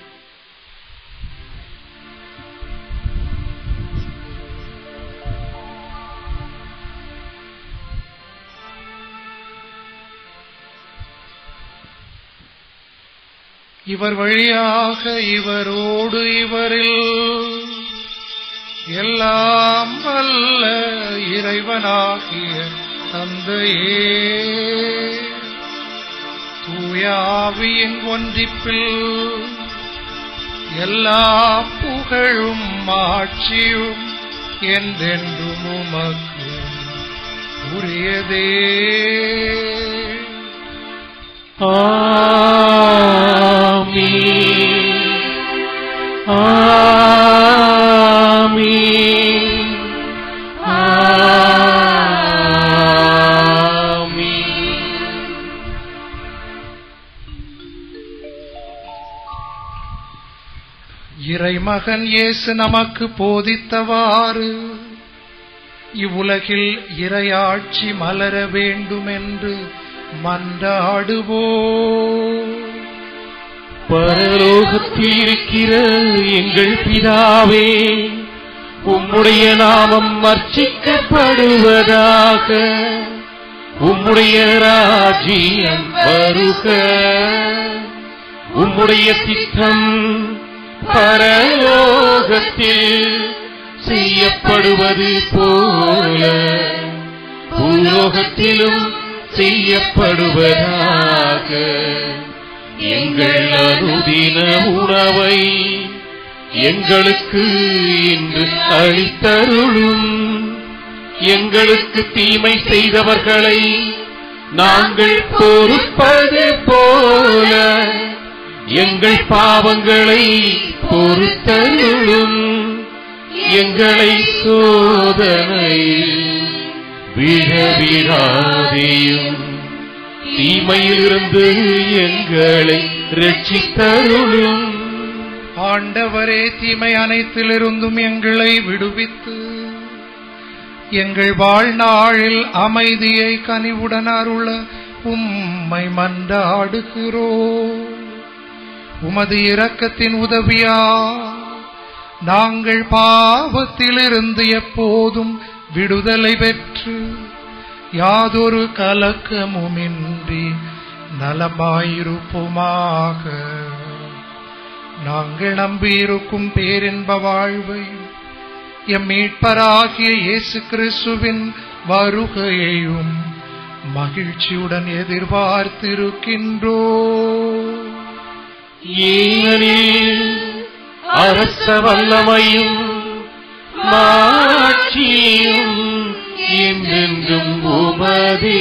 Speaker 5: இவர் வழியாக இவரோடு இவரில் எல்லாம் வல்ல இறைவனாகிய தந்தையே தூயாவியின் ஒன்றிப்பில் எல்லா புகழும் ஆட்சியும் என்றென்றும் உமக்கு உரியதே
Speaker 7: ஆமீன் ஆமீன் ஆமீன்
Speaker 5: இறைமகன் இயேசு நமக்கு போதித்தவாறு இவ்வுலகில் இறையாட்சி மலர வேண்டும் என்று மன்றாடுவோ
Speaker 7: பரலோகத்தில் இருக்கிற எங்கள் பிதாவே உம்முடைய நாமம் அர்ச்சிக்கப்படுவதாக உம்முடைய ராஜ்யம் வருக உம்முடைய திட்டம் பரலோகத்தில் செய்யப்படுவது போல பூலோகத்திலும் செய்யப்படுவதாக எங்கள் அனுதின உணவை எங்களுக்கு இன்று அளித்தருளும் எங்களுக்கு தீமை செய்தவர்களை நாங்கள் பொறுப்பது போல எங்கள் பாவங்களை பொறுத்தருளும் எங்களை சோதனை விழவிடாதேயும் தீமையிலிருந்து எங்களை ரட்சித்தருளும்
Speaker 5: ஆண்டவரே தீமை அனைத்திலிருந்தும் எங்களை விடுவித்து எங்கள் வாழ்நாளில் அமைதியை கனிவுடன் அருள உம்மை மன்றாடுகிறோ உமது இரக்கத்தின் உதவியா நாங்கள் பாவத்திலிருந்து எப்போதும் விடுதலை பெற்று யாதொரு கலக்கமுமின்றி நலமாயிருப்போமாக நாங்கள் நம்பியிருக்கும் பேரின்ப வாழ்வை எம் மீட்பராகிய இயேசு கிறிஸ்துவின் வருகையையும் மகிழ்ச்சியுடன் எதிர்பார்த்திருக்கின்றோ
Speaker 7: ஏனெனில் அரச வல்லமையும் மாட்சியும் என்றென்றும் உமதே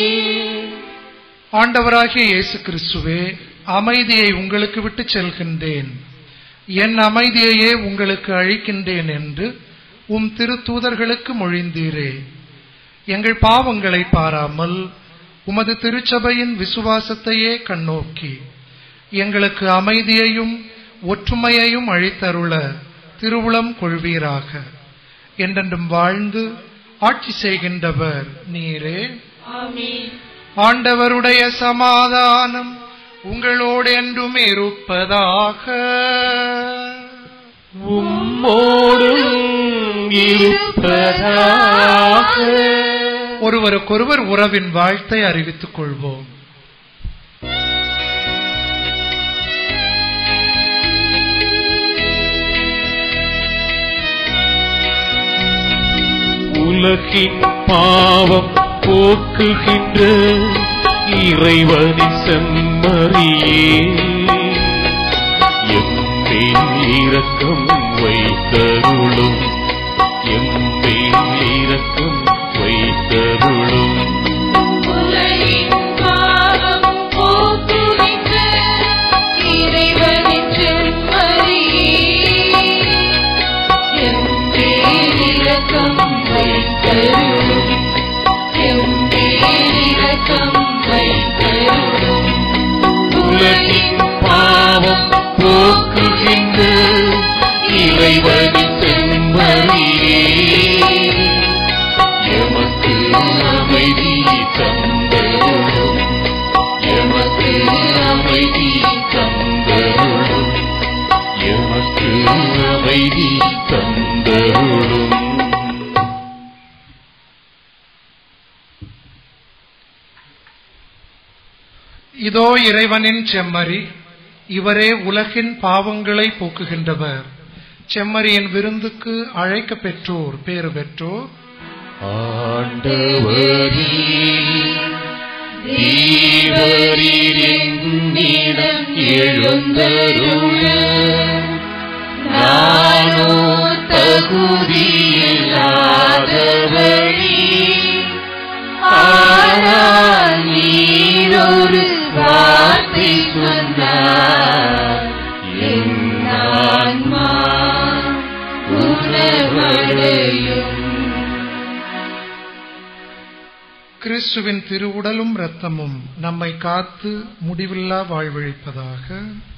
Speaker 5: ஆண்டவராகிய இயேசு கிறிஸ்துவே அமைதியை உங்களுக்கு விட்டு செல்கின்றேன் என் அமைதியையே உங்களுக்கு அழிக்கின்றேன் என்று உம் திருத்தூதர்களுக்கு மொழிந்தீரே எங்கள் பாவங்களை பாராமல் உமது திருச்சபையின் விசுவாசத்தையே கண்ணோக்கி எங்களுக்கு அமைதியையும் ஒற்றுமையையும் அழித்தருள திருவுளம் கொள்வீராக என்றென்றும் வாழ்ந்து ஆட்சி செய்கின்றவர் நீரே ஆண்டவருடைய சமாதானம் உங்களோடு என்றும் இருப்பதாக
Speaker 7: உம்மோடும் இருப்பதாக
Speaker 5: ஒருவருக்கொருவர் உறவின் வாழ்த்தை அறிவித்துக் கொள்வோம்
Speaker 7: உலகின் பாவம் போக்குகின்ற இறைவனின் செம்மறியே எம்மேல் இரக்கம் வைத்தருளும் எம்மேல் இரக்கம் வைத்தருளும்
Speaker 4: உலகின் பாவம் போக்குகின்ற இறைவனின் செம்மறியே, எம் பேர் இரக்கம் வைத்தருளும். எம் பேர் இரக்கம் வைத்தருளும்.
Speaker 7: உலகின் பாவம் போக்குகின்ற இறைவனின் செம்மறியே செம்மறியே எமக்கு அமைதி தந்தருளும் எமக்கு அமைதி தந்தருளும் எமக்கு அமைதி தந்தருளும்
Speaker 5: இதோ இறைவனின் செம்மறி இவரே உலகின் பாவங்களை போக்குகின்றவர் செம்மறியின் விருந்துக்கு அழைக்க பெற்றோர் பேறு பெற்றோர்
Speaker 7: ஆண்டவரே தேவரீர் என்னிடம் எழுந்தருள நானோ தகுதியில்லாதவழி ஆனால் நீரொரு வார்த்தை சொன்னார் என் ஆன்மா உணவடையும்
Speaker 5: கிறிஸ்துவின் திருவுடலும் இரத்தமும் நம்மை காத்து முடிவில்லா வாழ்வழிப்பதாக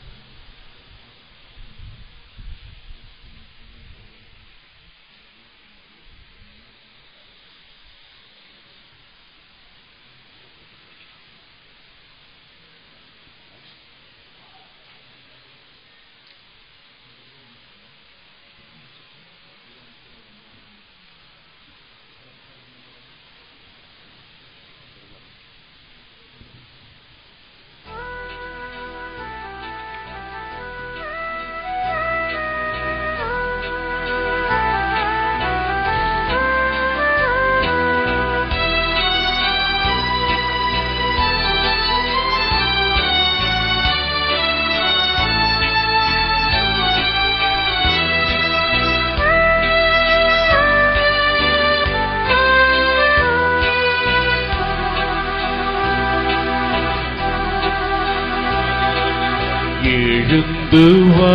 Speaker 7: எழுந்து வா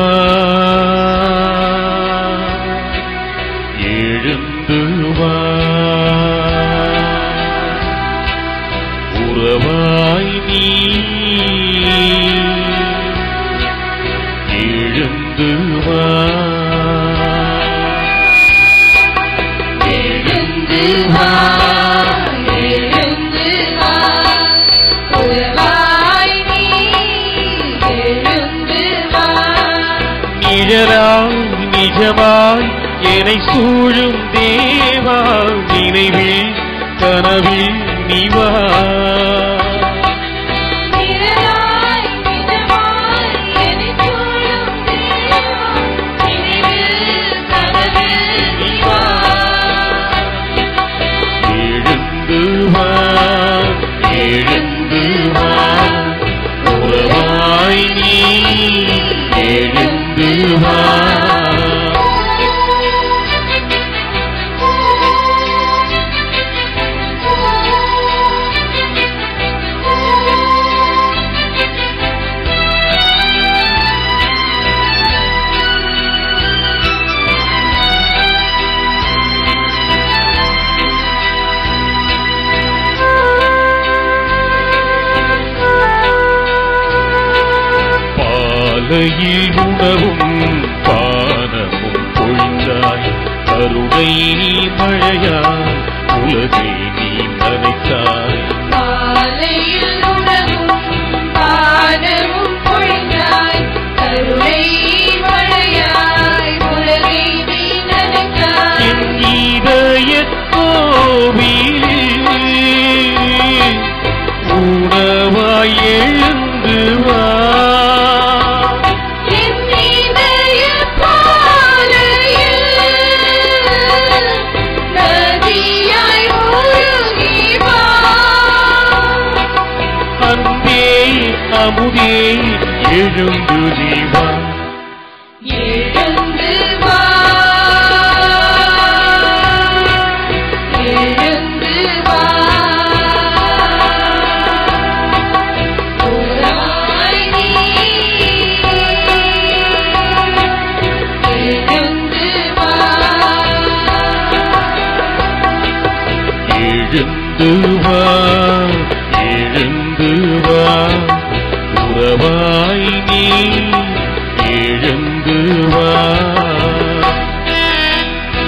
Speaker 7: எழுந்து வா உறவாய் நீ எழுந்து வா
Speaker 4: எழுந்து வா எழுந்து வா உறவாய் நீ எழுந்து வா
Speaker 7: நிழலாய் நிஜமாய் என்னை சூழும் தேவா நினைவில் கனவில் நீவா
Speaker 4: நிழலாய் நிஜமாய் என்னைச் சூழும் தேவா, நினைவில் கனவில் நீ வா.
Speaker 7: எழுந்து வா எழுந்து வா உறவாய் நீ எழுந்து வா பாலையில் உணவும் பானமும் பொழிந்தாய் கருணை நீ மழையாய் உலகை நீ நனைத்தாய்
Speaker 4: மாலையில் உணவும் பானமும் பொழிந்தாய், கருணை மழையாய் உலகை நீ நனைத்தாய்.
Speaker 7: என் இதயக் கோவிலில் உணவாய் எழுந்து வா
Speaker 4: என் இதயப் பாறையில் நதியாய் ஒழுகி வா.
Speaker 7: அன்பே அமுதே எழுந்து ஜீவா
Speaker 4: எழுந்து வா எழுந்து வா உறவாய் நீ எழுந்து வா
Speaker 7: எழுந்து வா எழுந்து வா உறவாய் நீ எழுந்து வா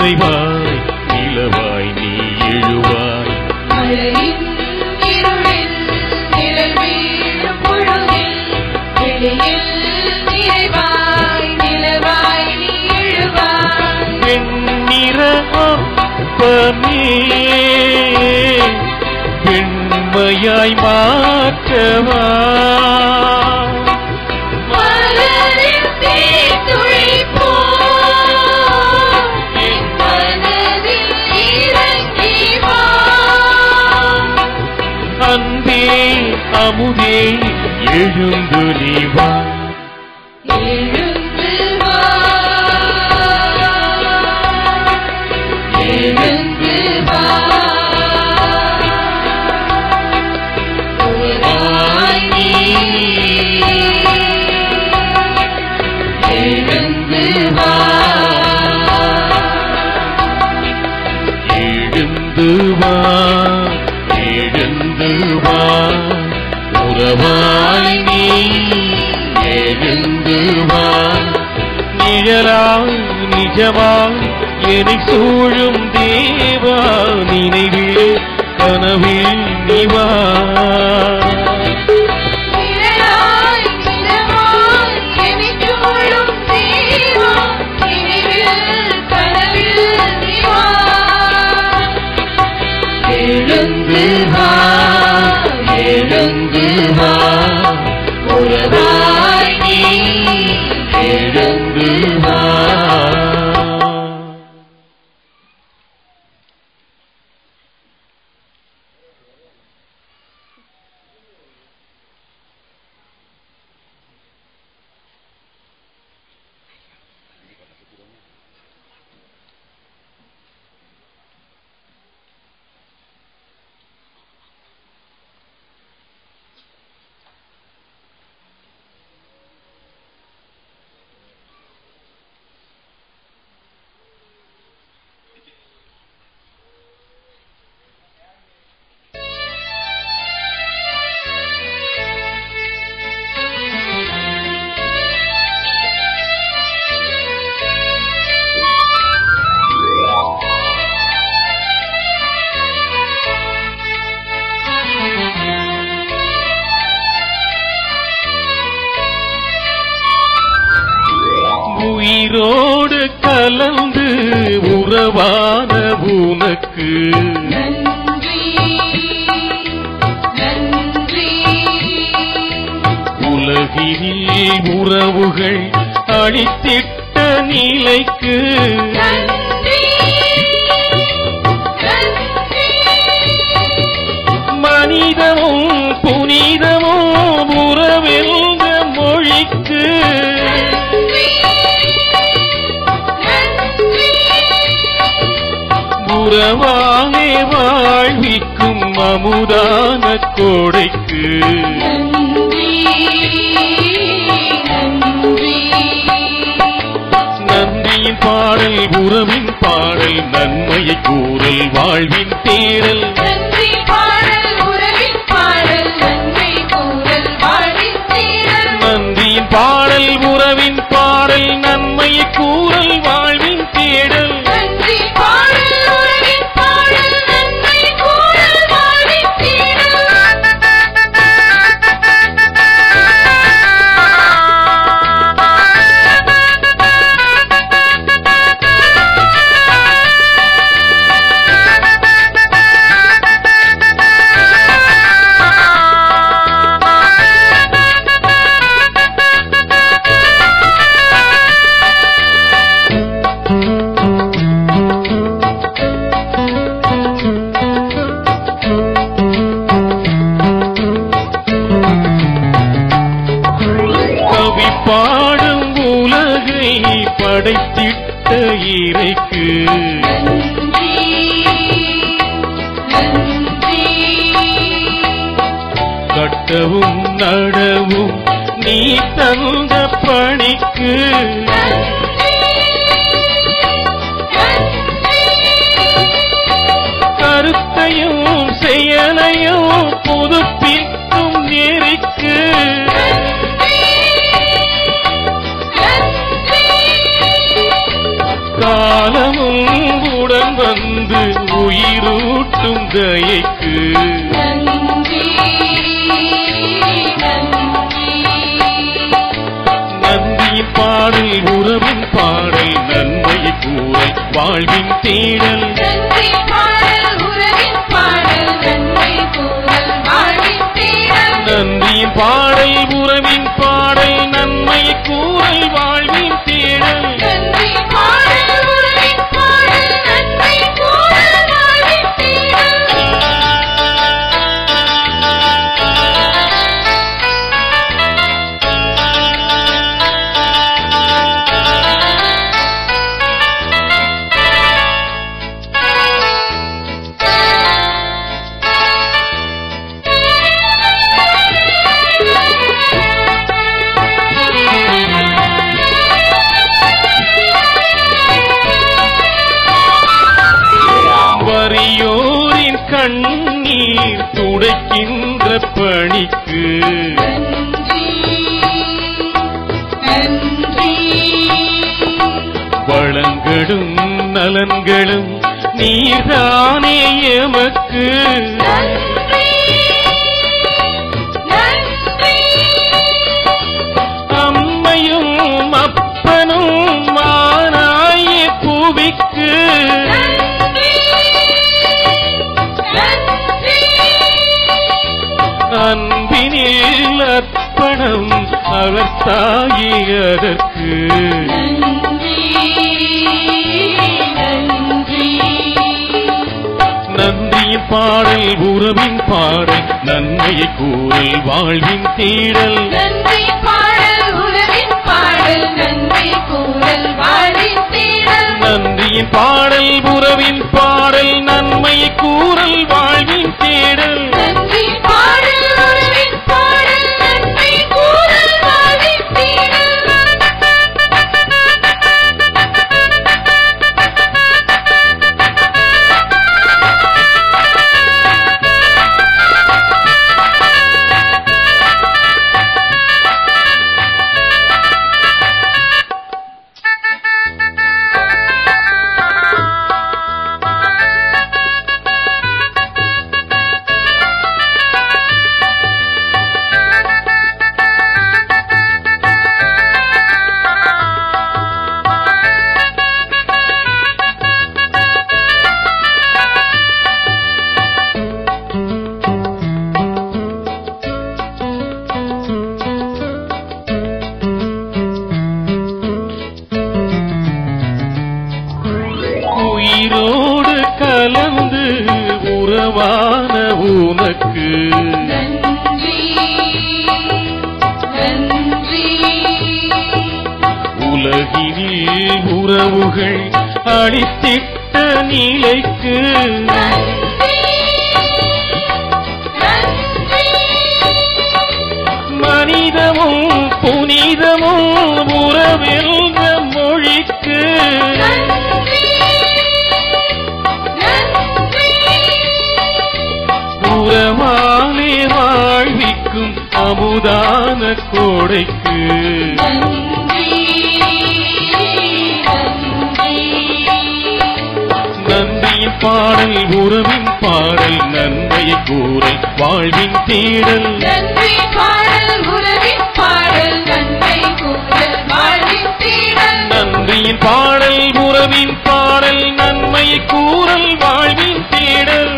Speaker 7: மறைவாய் நிலவாய் நீ எழுவாய்
Speaker 4: மழையின் இருளில் நிழல் வீழும் பொழுதில் வெளியில் நிறைவாய் நிலவாய் நீ எழுவாய்
Speaker 7: வெண்ணிற அப்பமே வெண்மையாய் மாற்றவா
Speaker 4: மலரின் தீத்துளி போல் என் மனதில் இறங்கி வா
Speaker 7: அன்பே அமுதே எழுந்து நீ வா
Speaker 4: எழுந்து வா எழுந்து வா உருவாய் நீ எழுந்து வா
Speaker 7: எழுந்து வா எழுந்து வா உறவாய் நீ எழுந்து வா நிழலாய் நிஜமாய் என்னை சூழும் தேவா நினைவில் கனவில் நிவா
Speaker 4: நிழலாய் நிலவாய் என்னைச் சூழும் தேவா, நினைவில் கனவில் நீ வா. எழுந்து வா, எழுந்து வா, உறவாய் நீ எழுந்து வா
Speaker 7: உயிரோடு கலந்து உறவான உனக்கு
Speaker 4: நன்றி நன்றி
Speaker 7: உலகினில் உறவுகள் அழித்திட்ட நிலைக்கு
Speaker 4: நன்றி நன்றி
Speaker 7: மனிதமும் புனிதமும் உறவென்ற மொழிக்கு உறவானே வாழ்விக்கும் அமுதான கோடைக்கு நன்றியின் பாடல் உறவின் பாடல் நன்மையை கூறல் வாழ்வின் தேடல்
Speaker 4: நன்றி பாடல் உறவின் பாடல் நன்மை கூறல் வாழ்வின் தேடல்
Speaker 7: நன்றியின் பாடல் உறவின் பாடல் நன்மையை கூறல் வாழ்வின் தேடல்
Speaker 4: நன்றி பாடல் உறவின் பாடல் நன்மை கூறல் வாழ்வின்
Speaker 7: கவி பாடும் உலகை படைத்திட்ட இறைக்கு கட்டவும் நடவும் நீ தந்த பணிக்கு கருத்தையும் செயலையும் புதுப்பிக்கும் நெறிக்கு காலமும் வந்து உயிரூட்டும் தயைக்கு நந்தியின் பாடல் உறவின் பாடல் நன்மையை கூறை வாழ்வின் தேடல் நன்றியின் பாடல் உறவின் பாடல் நன்மையை கூறல் வாழ்வின் தேடல் வறியோரின் கண்ணீர் துடைக்கின்ற பணிக்கு வளங்களும் நலன்களும் நீர்தானே எமக்கு அம்மையும் அப்பனும் மானாய பூவிக்கு அன்பினில் அர்ப்பணம் அவர் தாகியதற்கு நன்றியின் பாடல் உறவின் பாடல் நன்மையை கூறல் வாழ்வின் தேடல் நன்றியின் பாடல் உறவின் பாடல் நன்மையை கூறல் வாழ்வின் தேடல் உயிரோடு கலந்து உறவான உனக்கு உலகினில் உறவுகள் அடித்திட்ட நிலைக்கு மனிதமும் புனிதமும் உறவெல்ற மொழிக்கு உறவாலே வாழ்விக்கும் அமுதான கோடைக்கு நன்றியின் பாடல் உறவின் பாடல் நன்மையை கூறல் வாழ்வின் தேடல் நன்றியின் பாடல் உறவின் பாடல் நன்மையை கூறல் வாழ்வின் தேடல்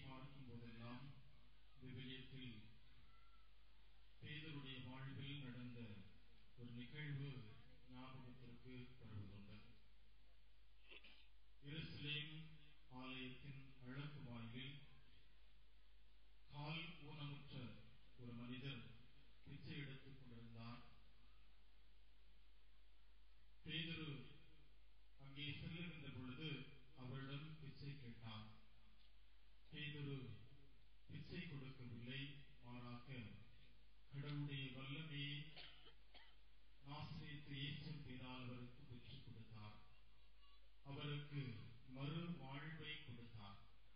Speaker 15: பார்க்கும் போதெல்லாம் விவிலியத்தில் பேதருடைய வாழ்வில் நடந்த ஒரு நிகழ்வு ஞாபகத்திற்கு வருவதுண்டு எருசலேம் ஆலயத்தின் அழகு வாயிலில் கால் ஊனமுற்ற ஒரு மனிதர் பிச்சை எடுத்துக் கொண்டிருந்தார் பேதுரு அங்கே செல்லுகின்ற பொழுது அவரிடம் பிச்சை கேட்டார் பேதுரு பிச்சை கொடுக்கவில்லை மாறாக கடவுளுடைய வல்லமையை நாசிரியத்து இயேசுவின் பேரால் அவருக்கு பெற்றுக் கொடுத்தார் அவருக்கு மறு வாழ்வை கொடுத்தார்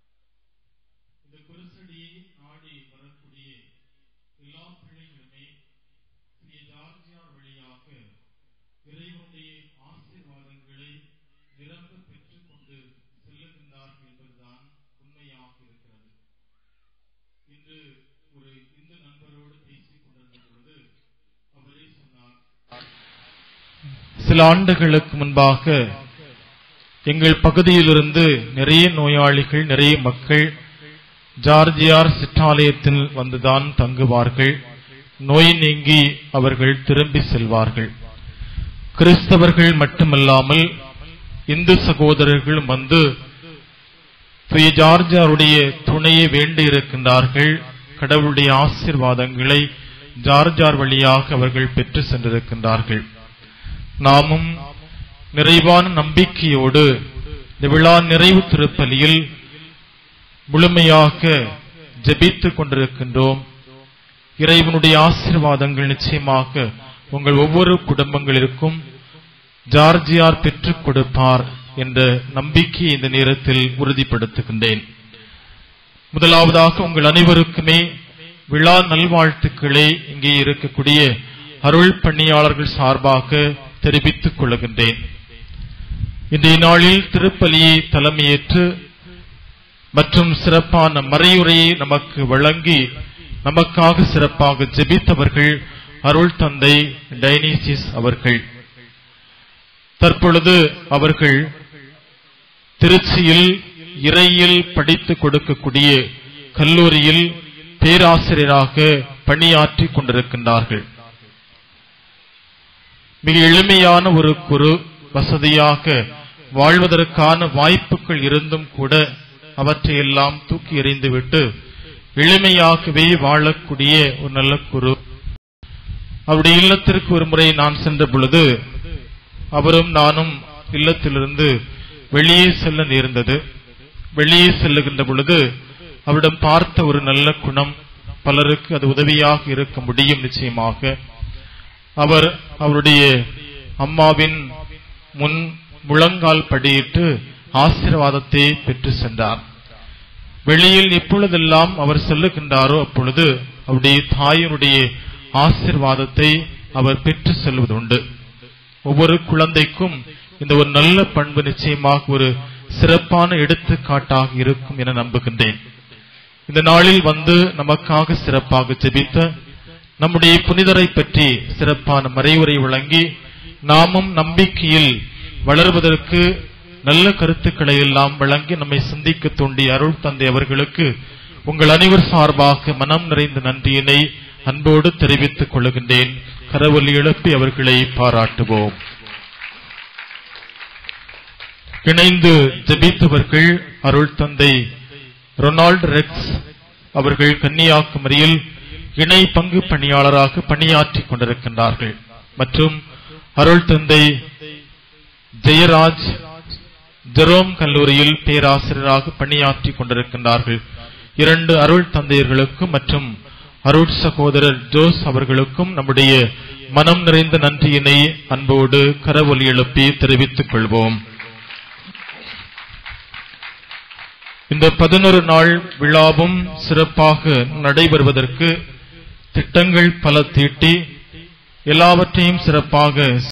Speaker 15: இந்த குருசடியை நாடி வரக்கூடிய எல்லா பிள்ளைகளுமே ஸ்ரீ ஜார்ஜியார் வழியாக இறைவனுடைய ஆசீர்வாதங்களை நிரம்ப பெற்றுக் கொண்டு செல்லுகின்றார்கள் என்பதுதான் உண்மையாக இருக்கிறது இன்று ஒரு இந்து நண்பரோடு பேசிக் கொண்டிருந்த பொழுது அவரே சொன்னார்
Speaker 5: சில ஆண்டுகளுக்கு முன்பாக எங்கள் பகுதியிலிருந்து நிறைய நோயாளிகள் நிறைய மக்கள் ஜார்ஜியார் சிற்றாலயத்தில் வந்துதான் தங்குவார்கள் நோய் நீங்கி அவர்கள் திரும்பி செல்வார்கள் கிறிஸ்தவர்கள் மட்டுமல்லாமல் இந்து சகோதரர்களும் வந்து ஸ்ரீ ஜார்ஜாருடைய துணையை வேண்டி இருக்கின்றார்கள் கடவுளுடைய ஆசீர்வாதங்களை ஜார்ஜார் வழியாக அவர்கள் பெற்று சென்றிருக்கின்றார்கள் நாமும் நிறைவான நம்பிக்கையோடு இந்த விழா நிறைவு திருப்பலியில் முழுமையாக ஜெபித்துக் கொண்டிருக்கின்றோம் இறைவனுடைய ஆசீர்வாதங்கள் நிச்சயமாக உங்கள் ஒவ்வொரு குடும்பங்களிற்கும் ஜார்ஜியார் பெற்றுக் கொடுப்பார் என்ற நம்பிக்கையை இந்த நேரத்தில் உறுதிப்படுத்துகின்றேன் முதலாவதாக உங்கள் அனைவருக்குமே விழா நல்வாழ்த்துக்களை இங்கே இருக்கக்கூடிய அருள் பணியாளர்கள் சார்பாக தெரிவித்துக் கொள்கின்றேன் இன்றைய நாளில் திருப்பலியை தலைமையேற்று மற்றும் சிறப்பான மறையுரையை நமக்கு வழங்கி நமக்காக சிறப்பாக ஜெபித்தவர்கள் அருள் தந்தை டைனீசிஸ் அவர்கள் தற்பொழுது அவர்கள் திருச்சியில் இறையில் படித்துக் கொடுக்கக்கூடிய கல்லூரியில் பேராசிரியராக பணியாற்றிக் கொண்டிருக்கின்றார்கள் மிக எளிமையான ஒரு குரு வசதியாக வாழ்வதற்கான வாய்ப்புகள் இருந்தும் கூட அவற்றையெல்லாம் தூக்கி எறிந்துவிட்டு எளிமையாகவே வாழக்கூடிய ஒரு நல்ல குரு அவருடைய இல்லத்திற்கு ஒரு முறை நான் சென்ற பொழுது அவரும் நானும் இல்லத்திலிருந்து வெளியே செல்ல நேர்ந்தது வெளியே செல்லுகின்ற பொழுது அவரிடம் பார்த்த ஒரு நல்ல குணம் பலருக்கு அது உதவியாக இருக்க முடியும் நிச்சயமாக அவர் அவருடைய அம்மாவின் முன் முழங்கால் படியிட்டு ஆசீர்வாதத்தை பெற்று சென்றார் வெளியில் எப்பொழுதெல்லாம் அவர் செல்லுகின்றாரோ அப்பொழுது அவருடைய தாயினுடைய ஆசீர்வாதத்தை அவர் பெற்று செல்வதுண்டு ஒவ்வொரு குழந்தைக்கும் இந்த ஒரு நல்ல பண்பு நிச்சயமாக ஒரு சிறப்பான எடுத்துக்காட்டாக இருக்கும் என நம்புகின்றேன் இந்த நாளில் வந்து நமக்காக சிறப்பாக ஜெபித்த நம்முடைய புனிதரை பற்றி சிறப்பான மறைவுரை வழங்கி நாமும் நம்பிக்கையில் வளர்வதற்கு நல்ல கருத்துக்களை எல்லாம் வழங்கி நம்மை சிந்திக்க தூண்டிய அருள் தந்தை அவர்களுக்கு உங்கள் அனைவர் சார்பாக மனம் நிறைந்த நன்றியினை அன்போடு தெரிவித்துக் கொள்கின்றேன் கரவொலி எழுப்பி அவர்களை பாராட்டுவோம் இணைந்து ஜெபித்தவர்கள் அருள் தந்தை ரொனால்டு ரெக்ஸ் அவர்கள் கன்னியாகுமரியில் இணை பங்கு பணியாளராக பணியாற்றிக் கொண்டிருக்கின்றார்கள் மற்றும் அருள் தந்தை ஜெயராஜ் ஜெரோம் கல்லூரியில் பேராசிரியராக பணியாற்றிக் கொண்டிருக்கின்றார்கள் இரண்டு அருள் தந்தையர்களுக்கும் மற்றும் அருள் சகோதரர் ஜோஸ் அவர்களுக்கும் நம்முடைய மனம் நிறைந்த நன்றியினை அன்போடு கரவொலி எழுப்பி தெரிவித்துக் கொள்வோம் இந்த பதினொரு நாள் விழாவும் சிறப்பாக நடைபெறுவதற்கு திட்டங்கள் பல தீட்டி எல்லாவற்றையும் சிறப்பாக